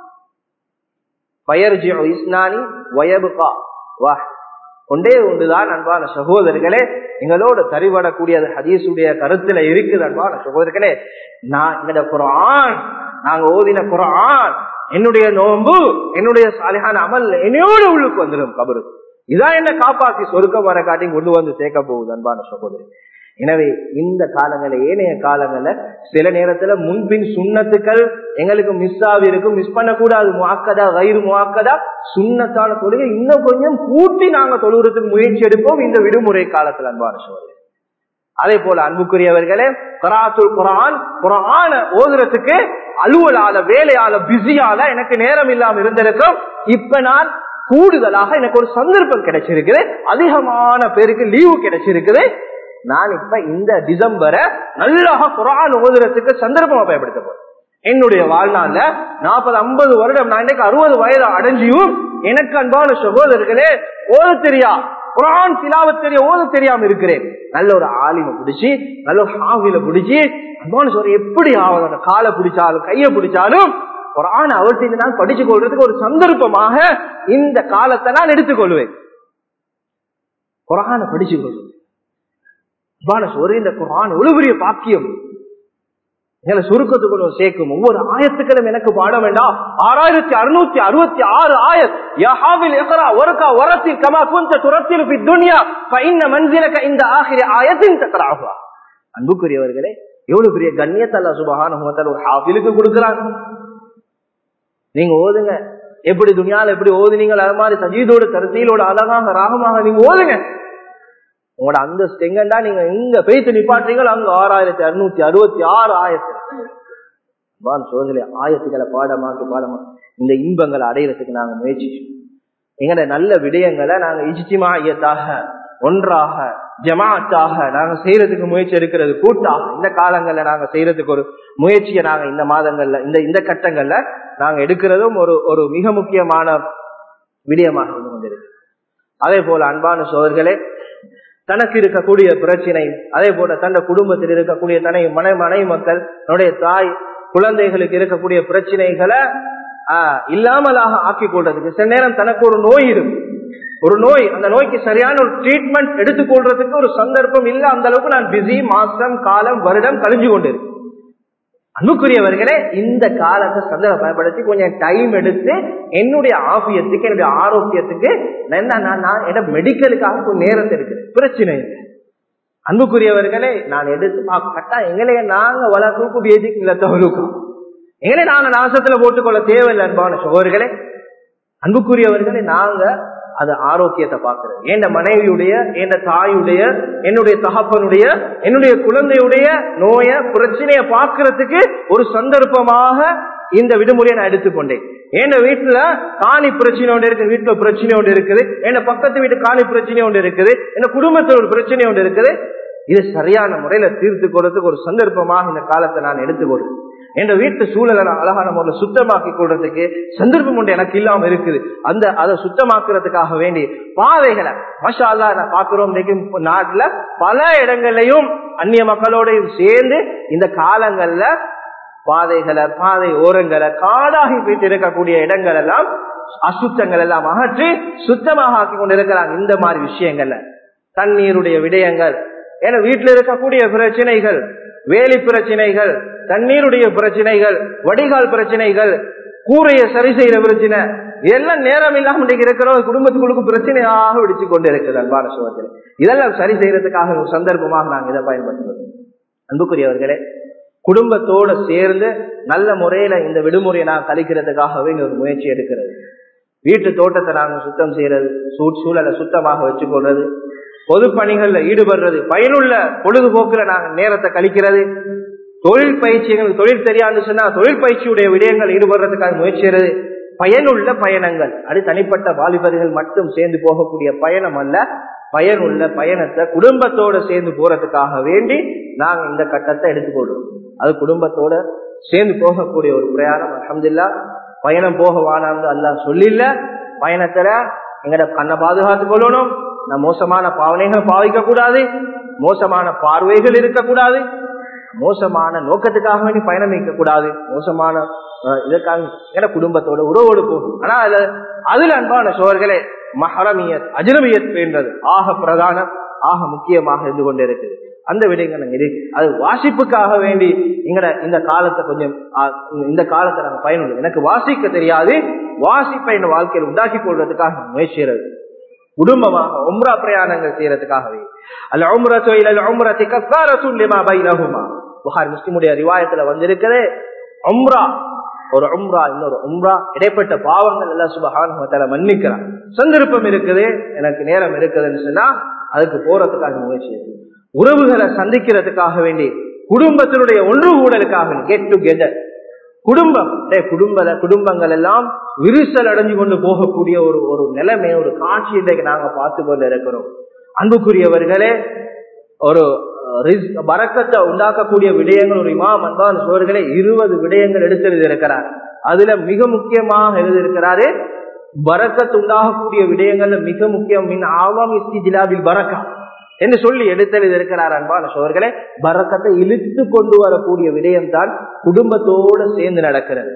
இஸ்னானி வயபுகா வா ஒன்றே ஒன்றுதான் அன்பான சகோதரர்களே எங்களோட தறிபடக்கூடியது ஹதீசுடைய கருத்துல இருக்குது அன்பான சகோதரர்களே நான் எங்கட குரான் நாங்க ஓதின குரான் என்னுடைய நோன்பு என்னுடைய சாலிகான அமல் என்னையோட உள்ளுக்கு வந்துடும் கபரு இதான் என்ன காப்பாத்தி சொருக்கம் வர காட்டி கொண்டு வந்து சேர்க்க போகுது அன்பான சகோதரி எனவே இந்த காலங்கள்ல ஏனைய காலங்கள்ல சில நேரத்துல முன்பின் சுண்ணத்துக்கள் எங்களுக்கு மிஸ் ஆகி இருக்கும் மிஸ் பண்ணக்கூடாது முவாக்கதா வயிறு முவாக்கதா சுண்ணத்தான தொழுகை இன்னும் கொஞ்சம் கூட்டி நாங்க தொழுகிறதுக்கு முயற்சி எடுப்போம் இந்த விடுமுறை காலத்துல அன்பான சோதரி அதே போல அன்புக்குரியவர்களே கராத்துல் குரான் குரான ஓதுறதுக்கு அலுவலால வேலையால பிஸியால எனக்கு நேரம் இல்லாம இருந்திருக்கும் இப்ப நான் கூடுதலாக எனக்கு ஒரு சந்தர்ப்பம் கிடைச்சிருக்குது அதிகமான பேருக்கு லீவு கிடைச்சிருக்குது நான் இப்ப இந்த டிசம்பரை நல்லாக குரான் ஓதுறதுக்கு சந்தர்ப்பமா பயன்படுத்த போறேன் என்னுடைய வாழ்நாள்ல நாற்பது ஐம்பது வருடம் நான் இன்னைக்கு அறுபது வயது அடைஞ்சியும் எனக்கு அன்பான சகோதரர்களே ஓத தெரியா குரான் திலாவ தெரிய ஓத தெரியாம இருக்கிறேன் நல்ல ஒரு ஆலிம பிடிச்சி நல்ல ஒரு ஹாவில பிடிச்சி அன்பான சொல்ற எப்படி ஆகுது அந்த காலை பிடிச்சாலும் கையை பிடிச்சாலும் குரான் அவர்கிட்ட நான் படிச்சு கொள்றதுக்கு ஒரு சந்தர்ப்பமாக இந்த காலத்தை நான் எடுத்துக்கொள்வேன் குரான படிச்சு கொள்வேன் ஒரு இந்த குரான் எவ்வளவு பெரிய பாக்கியம் எங்களை சுருக்கத்துக்குள்ள சேர்க்கும் ஒவ்வொரு ஆயத்துக்களும் எனக்கு பாடம் வேண்டாம் ஆறாயிரத்தி அறுநூத்தி அறுபத்தி ஆறு ஆயத் யஹாவில் எகரா ஒருக்கா ஒரத்தில் கமா குந்த துரத்தில் பி துனியா பைன்ன மன்சிலக இந்த ஆகிற ஆயத்தின் தக்கராகுவா அன்புக்குரியவர்களே எவ்வளவு பெரிய கண்ணியத்தல்ல சுபகான ஒரு ஹாஃபிலுக்கு கொடுக்கிறாங்க நீங்க ஓதுங்க எப்படி துணியால எப்படி ஓதுனீங்க அது மாதிரி சஜீதோட கருத்தியோட அழகாக ராகமாக நீங்க ஓதுங்க உங்களோட அந்த எங்கண்டா நீங்க எங்க பெய்த்து நிப்பாட்டுறீங்களோ அங்க ஆறாயிரத்தி அறுநூத்தி அறுபத்தி ஆறு ஆயிரத்தி சோதனை ஆயத்துக்களை பாடமாக்கு பாடமா இந்த இன்பங்களை அடையிறதுக்கு நாங்க முயற்சி எங்கட நல்ல விடயங்களை நாங்க இஜித்திமாயத்தாக ஒன்றாக ஜமாத்தாக நாங்க செய்யறதுக்கு முயற்சி எடுக்கிறது கூட்டாக இந்த காலங்கள்ல நாங்க செய்யறதுக்கு ஒரு முயற்சியை நாங்க இந்த மாதங்கள்ல இந்த இந்த கட்டங்கள்ல நாங்க எடுக்கிறதும் ஒரு ஒரு மிக முக்கியமான விடயமாக இருந்து கொண்டிருக்கு அதே போல அன்பான சோதர்களே தனக்கு இருக்கக்கூடிய பிரச்சனை அதே போல தன் குடும்பத்தில் இருக்கக்கூடிய தனை மனை மனை மக்கள் தன்னுடைய தாய் குழந்தைகளுக்கு இருக்கக்கூடிய பிரச்சனைகளை ஆஹ் இல்லாமலாக ஆக்கி கொள்றதுக்கு சில நேரம் தனக்கு ஒரு நோய் இருக்கு ஒரு நோய் அந்த நோய்க்கு சரியான ஒரு ட்ரீட்மெண்ட் எடுத்துக்கொள்றதுக்கு ஒரு சந்தர்ப்பம் இல்ல அந்த அளவுக்கு நான் பிஸி மாசம் காலம் வருடம் கழிஞ்சு கொண்டிருக்கேன் அன்புக்குரியவர்களே இந்த காலத்தை சந்தர்ப்பம் பயன்படுத்தி கொஞ்சம் டைம் எடுத்து என்னுடைய ஆபியத்துக்கு என்னுடைய ஆரோக்கியத்துக்கு நான் என்ன மெடிக்கலுக்காக கொஞ்சம் நேரத்தை இருக்குது பிரச்சனை இல்லை அன்புக்குரியவர்களே நான் எடுத்து கட்டா எங்களைய நாங்க வளர்க்கும் பேசிக்கு இல்லத்தவளுக்கும் எங்களை நாங்க நாசத்துல போட்டுக்கொள்ள தேவையில்லை அன்பான சோழர்களே அன்புக்குரியவர்களே நாங்க அது ஆரோக்கியத்தை பார்க்கிறது என் மனைவியுடைய என் தாயுடைய என்னுடைய தகப்பனுடைய என்னுடைய குழந்தையுடைய நோய பிரச்சனைய பார்க்கறதுக்கு ஒரு சந்தர்ப்பமாக இந்த விடுமுறையை நான் எடுத்துக்கொண்டேன் என் வீட்டுல காணி பிரச்சனை ஒன்று இருக்கு வீட்டுல பிரச்சனை ஒன்று இருக்குது என்ன பக்கத்து வீட்டு காணி பிரச்சனை ஒன்று இருக்குது என்ன குடும்பத்தில் ஒரு பிரச்சனை ஒன்று இருக்குது இது சரியான முறையில தீர்த்து கொள்றதுக்கு ஒரு சந்தர்ப்பமாக இந்த காலத்தை நான் எடுத்துக்கொள்றேன் என்ற வீட்டு சூழலை அழகான முறையில் சுத்தமாக்கி கொள்றதுக்கு சந்தர்ப்பம் ஒன்று எனக்கு இல்லாம இருக்குது அந்த அதை சுத்தமாக்குறதுக்காக வேண்டி பாதைகளை மஷா அல்லா நான் பாக்குறோம் இன்னைக்கு நாட்டுல பல இடங்கள்லையும் அந்நிய மக்களோடையும் சேர்ந்து இந்த காலங்கள்ல பாதைகளை பாதை ஓரங்களை காடாகி போயிட்டு இருக்கக்கூடிய இடங்கள் எல்லாம் அசுத்தங்கள் எல்லாம் அகற்றி சுத்தமாக ஆக்கி கொண்டிருக்கிறாங்க இந்த மாதிரி விஷயங்கள்ல தண்ணீருடைய விடயங்கள் ஏன்னா வீட்டில் இருக்கக்கூடிய பிரச்சனைகள் வேலி பிரச்சனைகள் தண்ணீருடைய பிரச்சனைகள் வடிகால் பிரச்சனைகள் கூரையை சரி செய்யற பிரச்சனை எல்லாம் நேரம் இல்லாம இன்றைக்கு இருக்கிற குடும்பத்துக்குள்ளுக்கு பிரச்சனையாக விடிச்சு கொண்டு இருக்குது அன்பான சுகத்தில் இதெல்லாம் சரி செய்யறதுக்காக ஒரு சந்தர்ப்பமாக நாங்கள் இதை பயன்படுத்துவோம் அன்புக்குரியவர்களே குடும்பத்தோடு சேர்ந்து நல்ல முறையில இந்த விடுமுறையை நான் கழிக்கிறதுக்காகவே இங்க ஒரு முயற்சி எடுக்கிறது வீட்டு தோட்டத்தை நாங்கள் சுத்தம் செய்யறது சூழலை சுத்தமாக வச்சுக்கொள்றது பொது பணிகள்ல ஈடுபடுறது பயனுள்ள பொழுதுபோக்குல நாங்க நேரத்தை கழிக்கிறது தொழில் பயிற்சிகள் தொழில் தெரியாது சொன்னா தொழில் பயிற்சியுடைய விடயங்கள் ஈடுபடுறதுக்காக முயற்சிறது பயனுள்ள பயணங்கள் அது தனிப்பட்ட வாலிபர்கள் மட்டும் சேர்ந்து போகக்கூடிய பயணம் அல்ல பயனுள்ள பயணத்தை குடும்பத்தோட சேர்ந்து போறதுக்காக வேண்டி நாங்க இந்த கட்டத்தை எடுத்துக்கொள்றோம் அது குடும்பத்தோட சேர்ந்து போகக்கூடிய ஒரு பிரயாணம் அலமதுல்லா பயணம் போக வானான்னு அல்லா சொல்லில்ல பயணத்துல எங்கட கண்ணை பாதுகாத்துக் கொள்ளணும் நான் மோசமான பாவனைகள் பாவிக்க கூடாது மோசமான பார்வைகள் இருக்கக்கூடாது மோசமான நோக்கத்துக்காக வேண்டி பயணம் வைக்க கூடாது மோசமான இதற்காக ஏன்னா குடும்பத்தோட உறவோடு போகும் ஆனா அதுல அதுல அன்பான சோர்களே மஹரமியத் அஜ்னபியத் என்றது ஆக பிரதானம் ஆக முக்கியமாக இருந்து கொண்டே இருக்குது அந்த விடயங்கள் இருக்கு அது வாசிப்புக்காக வேண்டி எங்கட இந்த காலத்தை கொஞ்சம் இந்த காலத்தை நாங்கள் பயனுள்ள எனக்கு வாசிக்க தெரியாது வாசிப்பை என் வாழ்க்கையில் உண்டாக்கி கொள்வதற்காக முயற்சிறது குடும்பமாக உம்ரா பிரயாணங்கள் செய்யறதுக்காகவே அல்ல உம்ரா தொழில் உம்ரத்தை கத்தார சுல்லிமா பைனகுமா புகார் முஸ்லிமுடைய ரிவாயத்துல வந்திருக்கிறே உம்ரா ஒரு உம்ரா இன்னொரு உம்ரா இடைப்பட்ட பாவங்கள் எல்லாம் சுபகான மன்னிக்கிறான் சந்தர்ப்பம் இருக்குது எனக்கு நேரம் இருக்குதுன்னு சொன்னா அதுக்கு போறதுக்காக முயற்சி உறவுகளை சந்திக்கிறதுக்காக வேண்டி குடும்பத்தினுடைய ஒன்று கூடலுக்காக கெட் டுகெதர் குடும்பம் குடும்ப குடும்பங்கள் எல்லாம் விரிசல் அடைஞ்சு கொண்டு போகக்கூடிய ஒரு ஒரு நிலைமை ஒரு காட்சி இன்றைக்கு நாங்க பார்த்து கொண்டு இருக்கிறோம் அன்புக்குரியவர்களே ஒரு வரக்கத்தை உண்டாக்கக்கூடிய விடயங்கள் ஒரு இமாம் அன்பான சோர்களே இருபது விடயங்கள் எடுத்து இருக்கிறார் அதுல மிக முக்கியமாக எழுதியிருக்கிறாரு பரக்கத்து உண்டாகக்கூடிய விடயங்கள்ல மிக முக்கியம் மின் ஆவாம் இஸ்தி ஜிலாபில் பரக்கா என்று சொல்லி எடுத்தெழுதி இருக்கிறார் அன்பான சோர்களே பரக்கத்தை இழுத்து கொண்டு வரக்கூடிய விடயம் தான் குடும்பத்தோடு சேர்ந்து நடக்கிறது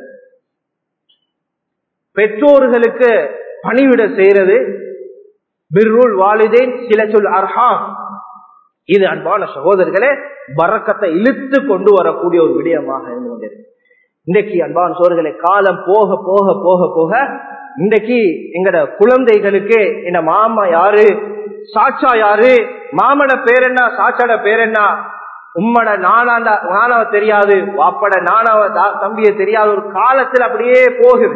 பெற்றோர்களுக்கு பணிவிட செய்யறது பிர்ருல் வாலிதேன் சில சொல் அர்ஹாம் இது அன்பான சகோதரர்களே பறக்கத்தை இழுத்து கொண்டு வரக்கூடிய ஒரு விடயமாக இருந்து கொண்டிருக்கு இன்றைக்கு அன்பான சோதர்களை காலம் போக போக போக போக இன்றைக்கு எங்கட குழந்தைகளுக்கு என்ன மாமா யாரு சாட்சா யாரு மாமட பேர் என்ன சாச்சாட பேர் என்ன உம்மட நானாந்த நானாவ தெரியாது வாப்பட நானாவ தம்பிய தெரியாத ஒரு காலத்தில் அப்படியே போகுது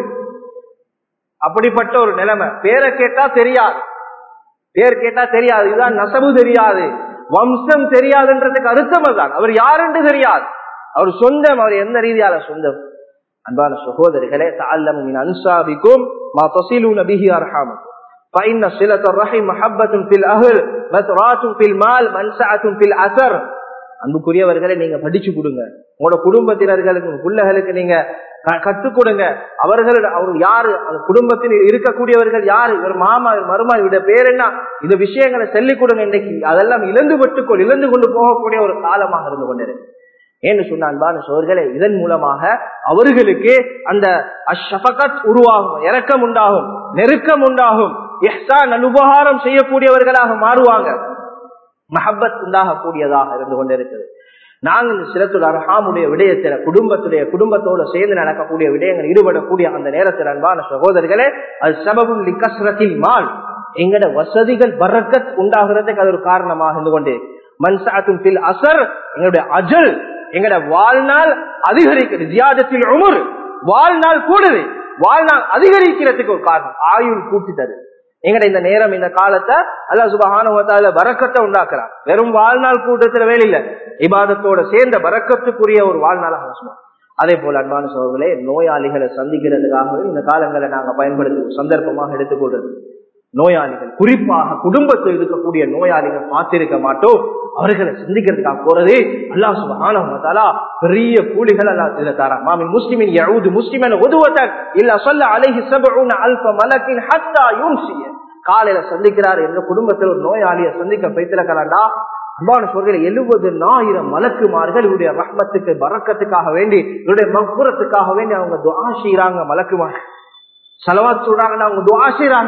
அப்படிப்பட்ட ஒரு நிலைமை பேரை கேட்டா தெரியாது பேர் கேட்டா தெரியாது இதுதான் நசபு தெரியாது வம்சம் தெரியாதுன்றதுக்கு அர்த்தம் தான் அவர் யாருன்னு தெரியாது அவர் சொந்தம் அவர் எந்த ரீதியால சொந்தம் அன்பான சகோதரிகளே தாழ்லமின் அன்சாபிக்கும் மா தசிலு நபிஹி அர்ஹாமக்கும் فإن صلة الرحم محبة في الأهل مترات في المال منسعة في الأثر அன்புக்குரியவர்களை நீங்க படிச்சு கொடுங்க உங்களோட குடும்பத்தினர்களுக்கு பிள்ளைகளுக்கு நீங்க கற்றுக் கொடுங்க அவர்கள் அவர் யாரு அந்த குடும்பத்தில் இருக்கக்கூடியவர்கள் யாரு இவர் மாமா மருமா இவருடைய பேர் என்ன இந்த விஷயங்களை சொல்லிக் கொடுங்க இன்னைக்கு அதெல்லாம் இழந்து விட்டுக்கொள் இழந்து கொண்டு போகக்கூடிய ஒரு காலமாக இருந்து கொண்டிருக்கு ஏன்னு சொன்ன அன்பான சோர்களே இதன் மூலமாக அவர்களுக்கு அந்த அஷபகத் உருவாகும் இறக்கம் உண்டாகும் நெருக்கம் உண்டாகும் எஹ்சான் அனுபகாரம் செய்யக்கூடியவர்களாக மாறுவாங்க மஹப்பத் உண்டாகக்கூடியதாக இருந்து கொண்டிருக்கிறது நாங்கள் இந்த சிலத்துல் அர்ஹாமுடைய விடயத்தில குடும்பத்துடைய குடும்பத்தோடு சேர்ந்து நடக்கக்கூடிய விடயங்கள் ஈடுபடக்கூடிய அந்த நேரத்தில் அன்பான சகோதரர்களே அது சபபும் லிகஸ்ரத்தில் மால் எங்கட வசதிகள் பறக்கத் உண்டாகிறதுக்கு அது ஒரு காரணமாக இருந்து கொண்டே மன்சாத்தும் பில் அசர் எங்களுடைய அஜல் எங்கட வாழ்நாள் அதிகரிக்கிறது ஜியாதத்தில் உமர் வாழ்நாள் கூடுது வாழ்நாள் அதிகரிக்கிறதுக்கு ஒரு காரணம் ஆயுள் கூட்டி தருது எங்கட இந்த நேரம் இந்த காலத்தை அல்ல சுபகான வரக்கத்தை உண்டாக்குறான் வெறும் வாழ்நாள் கூட்டத்துல வேலை இல்ல இபாதத்தோட சேர்ந்த வரக்கத்துக்குரிய ஒரு வாழ்நாளாக சொல்லுவோம் அதே போல அன்பான சோழர்களே நோயாளிகளை சந்திக்கிறதுக்காகவே இந்த காலங்களை நாங்க பயன்படுத்தி சந்தர்ப்பமாக எடுத்துக்கொள்றது நோயாளிகள் குறிப்பாக குடும்பத்தில் இருக்கக்கூடிய நோயாளிகள் பார்த்திருக்க மாட்டோம் அவர்களை சிந்திக்கிறதுக்காக போறது அல்லா சுபானா பெரிய கூலிகள் அல்லா இதுல தாரா மாமின் முஸ்லிமின் யவுது முஸ்லிமன் ஒதுவத்தன் இல்ல சொல்ல அலைஹி சபூன அல்ப மலக்கின் ஹத்தா யூன்சிய காலையில சந்திக்கிறார் எங்க குடும்பத்தில் ஒரு நோயாளியை சந்திக்க பைத்திருக்கிறாண்டா அன்பான சொல்கிற எழுபதுனாயிரம் மலக்குமார்கள் இவருடைய ரஹ்மத்துக்கு பறக்கத்துக்காக வேண்டி இவருடைய மக்குரத்துக்காக வேண்டி அவங்க துவா செய்யறாங்க மலக்குமார் செலவாத் சொல்றாங்கன்னா அவங்க துவா செய்யறாங்க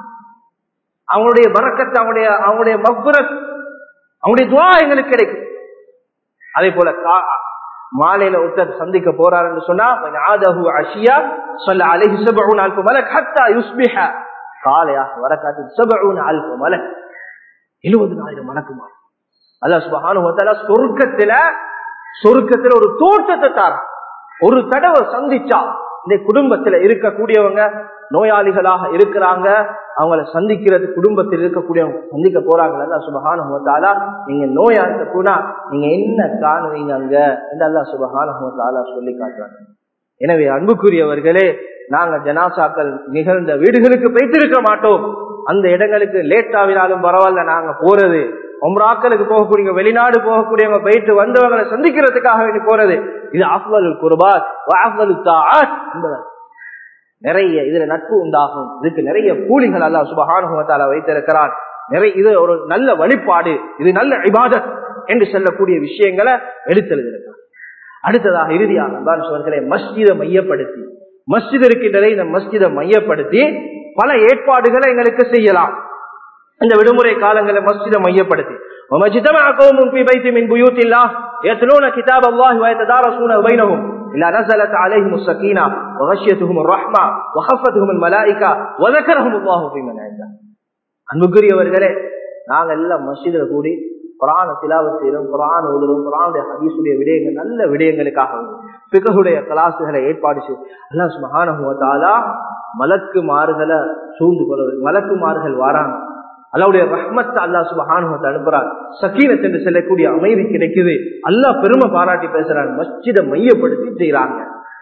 அவங்களுடைய பறக்கத்து அவங்களுடைய அவங்களுடைய மக்குரத் அவங்களுடைய துவா எங்களுக்கு கிடைக்கும் அதே போல மாலையில ஒருத்தர் சந்திக்க போறாருன்னு சொன்னா ஆதஹு அஷியா சொல்ல அலைஹி சபூன் அல்பு மலக் ஹத்தா யுஸ்பிஹ காலையாக வர காத்து சபூன் அல்பு மலக் எழுபதுனாயிரம் மலக்குமார் அல்லாஹ் சுபஹானஹு வ தஆலா சொர்க்கத்துல சொர்க்கத்துல ஒரு தோட்டத்தை தாரான் ஒரு தடவை சந்திச்சா இந்த குடும்பத்துல இருக்கக்கூடியவங்க நோயாளிகளாக இருக்கிறாங்க அவங்கள சந்திக்கிறது குடும்பத்தில் இருக்கக்கூடியவங்க சந்திக்க போறாங்க சுபகான நீங்க நோயா இருக்க கூட நீங்க என்ன காணுவீங்க அங்க என்று அல்லா சுபகான சொல்லி காட்டுறாங்க எனவே அன்புக்குரியவர்களே நாங்க ஜனாசாக்கள் நிகழ்ந்த வீடுகளுக்கு போய்த்திருக்க மாட்டோம் அந்த இடங்களுக்கு லேட் ஆகினாலும் பரவாயில்ல நாங்க போறது ஒம்ராக்களுக்கு போகக்கூடிய வெளிநாடு போகக்கூடியவங்க போயிட்டு வந்தவங்களை சந்திக்கிறதுக்காக வேண்டி போறது இது ஆஃபல் குருபாத் வாஃபல் தாத் என்பது நிறைய இதுல நட்பு உண்டாகும் இதுக்கு நிறைய கூலிகள் அல்லா சுபகானுகத்தால வைத்திருக்கிறான் நிறைய இது ஒரு நல்ல வழிபாடு இது நல்ல இபாதத் என்று சொல்லக்கூடிய விஷயங்களை எடுத்தெழுதிருக்கிறார் அடுத்ததாக இறுதியாக அன்பான சோழர்களை மஸ்ஜிதை மையப்படுத்தி மஸ்ஜித் இருக்கின்றதை இந்த மஸ்ஜிதை மையப்படுத்தி பல ஏற்பாடுகளை எங்களுக்கு செய்யலாம் இந்த விடுமுறை காலங்களை மஸ்ஜிதை மையப்படுத்தி وما اجتمع قوم في بيت من بيوت الله يتلون كتاب الله ويتدارسونه بينهم إلا نزلت عليهم السكينة وغشيتهم الرحمة وخفتهم الملائكة وذكرهم الله في من عنده அன்புக்குரியவர்களே நாங்க எல்லாம் மஸ்ஜிதில் கூடி குரான திலாவ செய்யறோம் குரான் ஓதுறோம் குரானுடைய ஹதீசுடைய விடயங்கள் நல்ல விடயங்களுக்காக பிககுடைய கலாசுகளை ஏற்பாடு செய்யும் எல்லாம் மகானகுவத்தாலா மலக்கு மாறுகளை சூழ்ந்து கொள்வது மலக்கு மாறுகள் வாராங்க அல்லாவுடைய ரஹ்மத் அல்லா சுபஹானுவத்தை அனுப்புறார் சக்கீனத் என்று சொல்லக்கூடிய அமைதி கிடைக்குது அல்லாஹ் பெருமை பாராட்டி பேசுறாங்க மஸ்ஜிதை மையப்படுத்தி செய்யறாங்க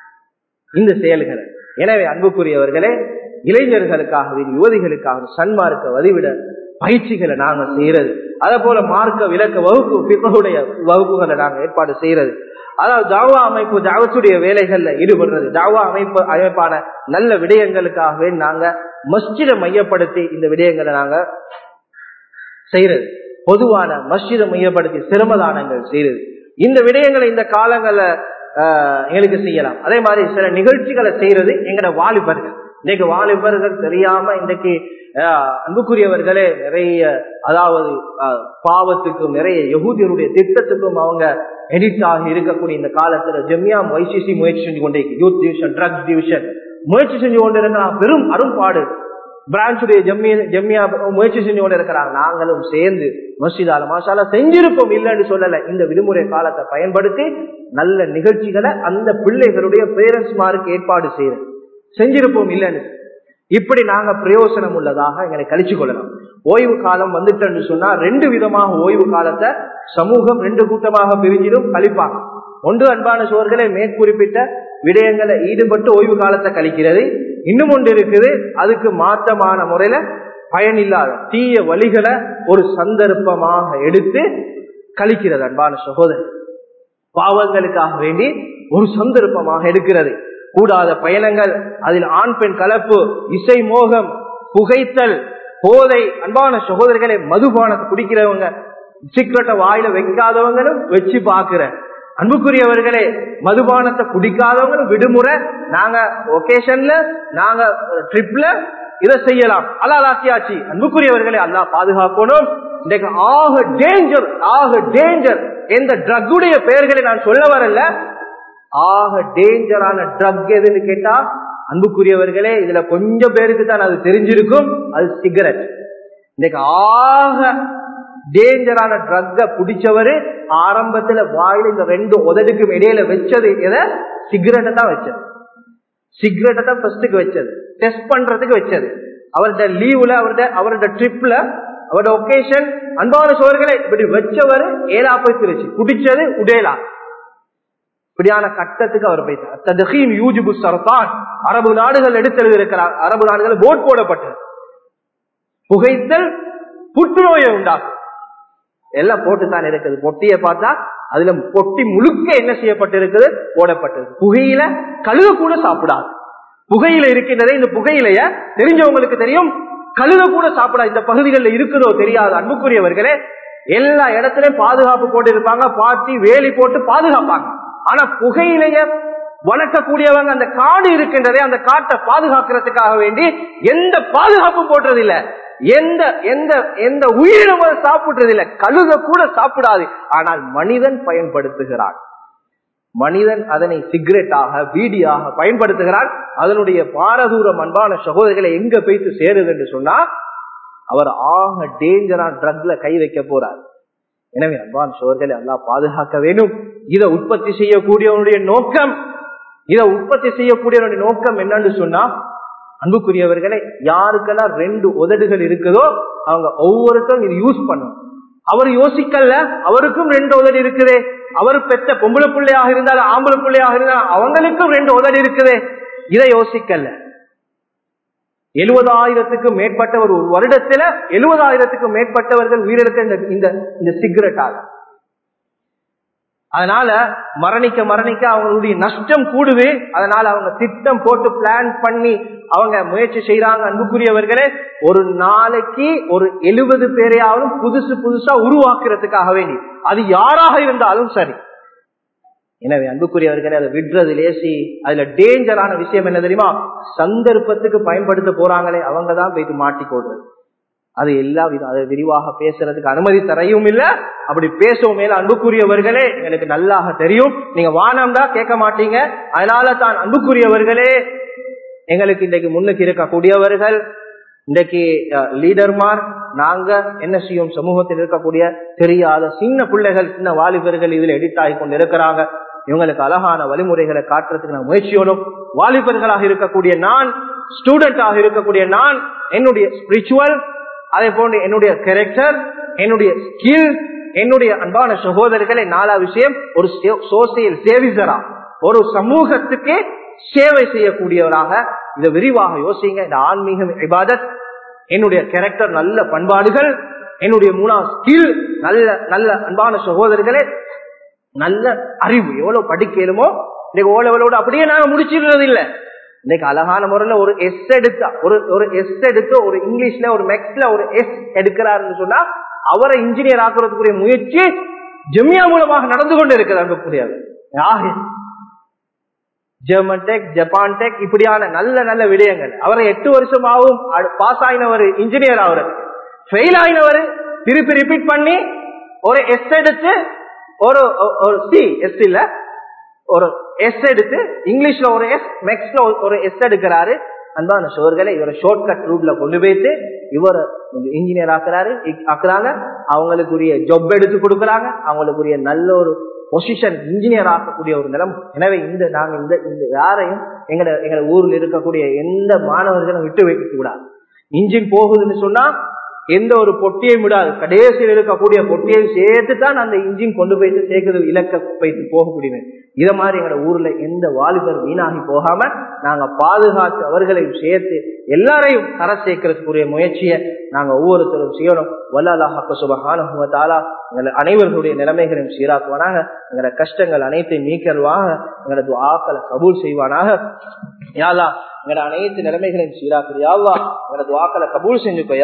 இந்த செயல்களை எனவே அன்புக்குரியவர்களே இளைஞர்களுக்காக யுவதிகளுக்காக சன்மார்க்க வதிவிட பயிற்சிகளை நாங்க செய்யறது அதே போல மார்க்க விளக்க வகுப்பு பிற்பகுடைய வகுப்புகளை நாங்க ஏற்பாடு செய்யறது அதாவது ஜாவா அமைப்பு ஜாவத்துடைய வேலைகள்ல ஈடுபடுறது ஜாவா அமைப்பு அமைப்பான நல்ல விடயங்களுக்காகவே நாங்க மஸ்ஜிதை மையப்படுத்தி இந்த விடயங்களை நாங்க செய்யறது பொதுவான மஸ்ஜிதை மையப்படுத்தி சிரமதானங்கள் செய்யறது இந்த விடயங்களை இந்த காலங்கள்ல எங்களுக்கு செய்யலாம் அதே மாதிரி சில நிகழ்ச்சிகளை செய்யறது எங்கட வாலிபர்கள் இன்னைக்கு வாலிபர்கள் தெரியாம இன்னைக்கு அன்புக்குரியவர்களே நிறைய அதாவது பாவத்துக்கும் நிறைய யகுதியருடைய திட்டத்துக்கும் அவங்க எடிட் ஆகி இருக்கக்கூடிய இந்த காலத்துல ஜெமியா வைசிசி முயற்சி செஞ்சு கொண்டே யூத் டிவிஷன் ட்ரக்ஸ் டிவிஷன் முயற்சி செஞ்சு கொண்டு இருக்கிற பெரும் அரும்பாடு பிரான்ச்சுடைய ஜம்மிய ஜம்மியா முயற்சி செஞ்சு கொண்டு இருக்கிறாங்க நாங்களும் சேர்ந்து மஸ்ஜிதால மாஷால செஞ்சிருப்போம் இல்லைன்னு சொல்லல இந்த விடுமுறை காலத்தை பயன்படுத்தி நல்ல நிகழ்ச்சிகளை அந்த பிள்ளைகளுடைய பேரண்ட்ஸ்மாருக்கு ஏற்பாடு செய்யறது செஞ்சிருப்போம் இல்லைன்னு இப்படி நாங்க பிரயோசனம் உள்ளதாக எங்களை கழிச்சு கொள்ளலாம் ஓய்வு காலம் வந்துட்டு சொன்னா ரெண்டு விதமாக ஓய்வு காலத்தை சமூகம் ரெண்டு கூட்டமாக பிரிஞ்சிடும் கழிப்பாங்க ஒன்று அன்பான சோர்களை மேற்குறிப்பிட்ட விடயங்களை ஈடுபட்டு ஓய்வு காலத்தை கழிக்கிறது இன்னும் ஒன்று இருக்குது அதுக்கு மாற்றமான முறையில பயனில்லாத தீய வழிகளை ஒரு சந்தர்ப்பமாக எடுத்து கழிக்கிறது அன்பான சகோதரர் பாவங்களுக்காக வேண்டி ஒரு சந்தர்ப்பமாக எடுக்கிறது கூடாத பயணங்கள் அதில் ஆண் பெண் கலப்பு இசை மோகம் புகைத்தல் போதை அன்பான சகோதரர்களை மதுபானத்தை குடிக்கிறவங்க சிக்கரட்டை வாயில வைக்காதவங்களும் வச்சு பாக்குற அன்புக்குரியவர்களே மதுபானத்தை குடிக்காதவங்களும் விடுமுறை நாங்க ஒகேஷன்ல நாங்க ட்ரிப்ல இதை செய்யலாம் அல்லாலாக்கியாச்சு அன்புக்குரியவர்களை அல்லா பாதுகாக்கணும் இன்றைக்கு ஆக டேஞ்சர் ஆக டேஞ்சர் எந்த ட்ரக்குடைய பெயர்களை நான் சொல்ல வரல ஆக டேஞ்சரான ட்ரக் எதுன்னு கேட்டா அன்புக்குரியவர்களே இதுல கொஞ்சம் பேருக்கு தான் அது தெரிஞ்சிருக்கும் அது சிகரெட் இன்னைக்கு ஆக டேஞ்சரான ட்ரக்க பிடிச்சவரு ஆரம்பத்துல வாயில இந்த ரெண்டு உதடுக்கும் இடையில வச்சது எதை சிகரெட்டை தான் வச்சது சிகரெட்டை தான் ஃபர்ஸ்டுக்கு வச்சது டெஸ்ட் பண்றதுக்கு வச்சது அவருடைய லீவ்ல அவருடைய அவருடைய ட்ரிப்ல அவருடைய ஒகேஷன் அன்பான சோழர்களை இப்படி வச்சவர் ஏலா போய் திருச்சு குடிச்சது உடேலா இப்படியான கட்டத்துக்கு அவர் போயிட்டார் யூஜிபு சரத்தான் அரபு நாடுகள் எடுத்தெழுதி இருக்கிறார் அரபு நாடுகள் போட் போடப்பட்டது புகைத்தல் புற்றுநோயை உண்டாக்கும் எல்லாம் போட்டுத்தான் இருக்குது பொட்டியை பார்த்தா அதுல பொட்டி முழுக்க என்ன செய்யப்பட்டிருக்குது போடப்பட்டது புகையில கழுக கூட சாப்பிடாது புகையில இருக்கின்றதே இந்த புகையிலைய தெரிஞ்சவங்களுக்கு தெரியும் கழுத கூட சாப்பிடாது இந்த பகுதிகளில் இருக்குதோ தெரியாது அன்புக்குரியவர்களே எல்லா இடத்துலயும் பாதுகாப்பு போட்டு இருப்பாங்க பாட்டி வேலி போட்டு பாதுகாப்பாங்க ஆனா புகையிலைய வளர்க்கக்கூடியவங்க அந்த காடு இருக்கின்றதே அந்த காட்டை பாதுகாக்கிறதுக்காக வேண்டி எந்த பாதுகாப்பும் போடுறது இல்ல எந்த எந்த எந்த உயிரினம் அதை சாப்பிடுறது இல்ல கழுத கூட சாப்பிடாது ஆனால் மனிதன் பயன்படுத்துகிறான் மனிதன் அதனை சிகரெட்டாக வீடியாக பயன்படுத்துகிறான் அதனுடைய பாரதூரம் அன்பான சகோதரிகளை எங்க போய்த்து சேருது என்று சொன்னா அவர் ஆக டேஞ்சரான ட்ரக்ல கை வைக்க போறார் எனவே அன்பான சோதர்களை எல்லாம் பாதுகாக்க வேண்டும் இதை உற்பத்தி செய்யக்கூடியவனுடைய நோக்கம் இதை உற்பத்தி செய்யக்கூடியவனுடைய நோக்கம் என்னன்னு சொன்னா அன்புக்குரியவர்களை யாருக்கெல்லாம் ரெண்டு உதடுகள் இருக்குதோ அவங்க ஒவ்வொருத்தரும் இது யூஸ் பண்ணும் அவர் யோசிக்கல அவருக்கும் ரெண்டு உதடு இருக்குதே அவர் பெற்ற பொம்பளை பிள்ளையாக இருந்தாலும் ஆம்பளை பிள்ளையாக இருந்தாலும் அவங்களுக்கும் ரெண்டு உதடு இருக்குதே இதை யோசிக்கல எழுபதாயிரத்துக்கும் மேற்பட்டவர் ஒரு வருடத்துல எழுபதாயிரத்துக்கும் மேற்பட்டவர்கள் உயிரிழக்க இந்த இந்த இந்த சிகரெட்டாக அதனால மரணிக்க மரணிக்க அவங்களுடைய நஷ்டம் கூடுது அதனால அவங்க திட்டம் போட்டு பிளான் பண்ணி அவங்க முயற்சி செய்யறாங்க அன்புக்குரியவர்களே ஒரு நாளைக்கு ஒரு எழுபது பேரையாவது புதுசு புதுசா உருவாக்குறதுக்காக வேண்டி அது யாராக இருந்தாலும் சரி எனவே அன்புக்குரியவர்களே அதை விடுறது லேசி அதுல டேஞ்சரான விஷயம் என்ன தெரியுமா சந்தர்ப்பத்துக்கு பயன்படுத்த போறாங்களே அவங்க தான் போயிட்டு மாட்டிக்கொள்றது அது எல்லா விதம் அதை விரிவாக பேசுறதுக்கு அனுமதி தரையும் இல்ல அப்படி பேசவும் மேல அன்புக்குரியவர்களே எங்களுக்கு நல்லாக தெரியும் நீங்க வானம்டா கேட்க மாட்டீங்க அதனால தான் அன்புக்குரியவர்களே எங்களுக்கு இன்றைக்கு முன்னுக்கு இருக்கக்கூடியவர்கள் இன்றைக்கு லீடர்மார் நாங்க என்ன செய்யும் சமூகத்தில் இருக்கக்கூடிய தெரியாத சின்ன பிள்ளைகள் சின்ன வாலிபர்கள் இதுல எடிட் ஆகி கொண்டு இருக்கிறாங்க இவங்களுக்கு அழகான வழிமுறைகளை காட்டுறதுக்கு நான் முயற்சியோடும் வாலிபர்களாக இருக்கக்கூடிய நான் ஸ்டூடெண்டாக இருக்கக்கூடிய நான் என்னுடைய ஸ்பிரிச்சுவல் அதே போன்று என்னுடைய கேரக்டர் என்னுடைய ஸ்கில் என்னுடைய அன்பான சகோதரர்களை நாலா விஷயம் ஒரு சோசியல் சேவிசரா ஒரு சமூகத்துக்கு சேவை செய்யக்கூடியவராக இதை விரிவாக யோசிங்க இந்த ஆன்மீகம் இபாதத் என்னுடைய கேரக்டர் நல்ல பண்பாடுகள் என்னுடைய மூணாவது ஸ்கில் நல்ல நல்ல அன்பான சகோதரர்களே நல்ல அறிவு எவ்வளவு படிக்கலுமோ இன்னைக்கு ஓலவலோடு அப்படியே நாங்க முடிச்சிடுறது இல்லை இன்னைக்கு அழகான முறையில ஒரு எஸ் எடுக்க ஒரு ஒரு எஸ் எடுத்து ஒரு இங்கிலீஷ்ல ஒரு மேக்ஸ்ல ஒரு எஸ் எடுக்கிறாருன்னு சொன்னா அவரை இன்ஜினியர் ஆக்குறதுக்குரிய முயற்சி ஜெமியா மூலமாக நடந்து கொண்டு இருக்கிறது அங்க புரியாது ஜெர்மன் டெக் ஜப்பான் டெக் இப்படியான நல்ல நல்ல விடயங்கள் அவரை எட்டு வருஷமாகவும் பாஸ் ஆயினவர் இன்ஜினியர் ஆகுறது ஃபெயில் ஆயினவர் திருப்பி ரிப்பீட் பண்ணி ஒரு எஸ் எடுத்து ஒரு ஒரு சி எஸ் இல்ல ஒரு எஸ் எடுத்து இங்கிலீஷ்ல ஒரு எஸ் மேக்ஸ்ல ஒரு எஸ் எடுக்கிறாரு அன்பான சோர்களை இவரை ஷார்ட் கட் ரூட்ல கொண்டு போயிட்டு இவர் இன்ஜினியர் ஆக்குறாரு ஆக்குறாங்க அவங்களுக்குரிய ஜொப் எடுத்து கொடுக்குறாங்க அவங்களுக்குரிய நல்ல ஒரு பொசிஷன் இன்ஜினியர் ஆக்கக்கூடிய ஒரு நிலம் எனவே இந்த நாங்க இந்த இந்த யாரையும் எங்கட எங்க ஊர்ல இருக்கக்கூடிய எந்த மாணவர்களும் விட்டு வைக்க கூடாது இன்ஜின் போகுதுன்னு சொன்னா எந்த ஒரு பொட்டியையும் விடாது கடைசியில் இருக்கக்கூடிய பொட்டியை சேர்த்து தான் அந்த இன்ஜின் கொண்டு போயிட்டு சேர்க்குது இலக்க போயிட்டு போகக்கூடிய இத மாதிரி எங்களோட ஊர்ல எந்த வாலிபர் வீணாகி போகாம நாங்க பாதுகாத்து அவர்களையும் சேர்த்து எல்லாரையும் கரை சேர்க்கறதுக்குரிய முயற்சியை நாங்க ஒவ்வொருத்தரும் செய்யணும் வல்லாஹாக்க சுபகானுவத்தாலா எங்களை அனைவர்களுடைய நிலைமைகளையும் சீராக்குவானாக எங்களோட கஷ்டங்கள் அனைத்தையும் நீக்கருவாக எங்களது ஆக்களை கபூல் செய்வானாக யாலா எங்களோட அனைத்து நிலைமைகளையும் சீராக்குறியாவா எங்களது வாக்களை கபூல் செஞ்சுக்கோ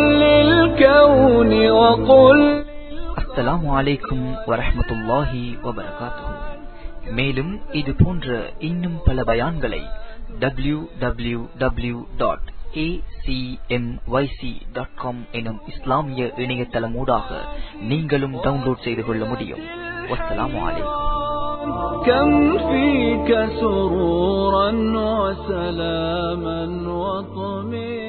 அஸ்ஸலாமு அலைக்கும் வரஹமத்துல்லாஹி வபரகாத்துஹு மேலும் இது போன்ற இன்னும் பல பயான்களை W W W dot acmyc.com எனும் இஸ்லாமிய இணையதளமூடாக நீங்களும் டவுன்லோட் செய்து கொள்ள முடியும் வஸ்ஸலாமு அலைக்கும் كم فيك سرورا وسلاما وطمئنا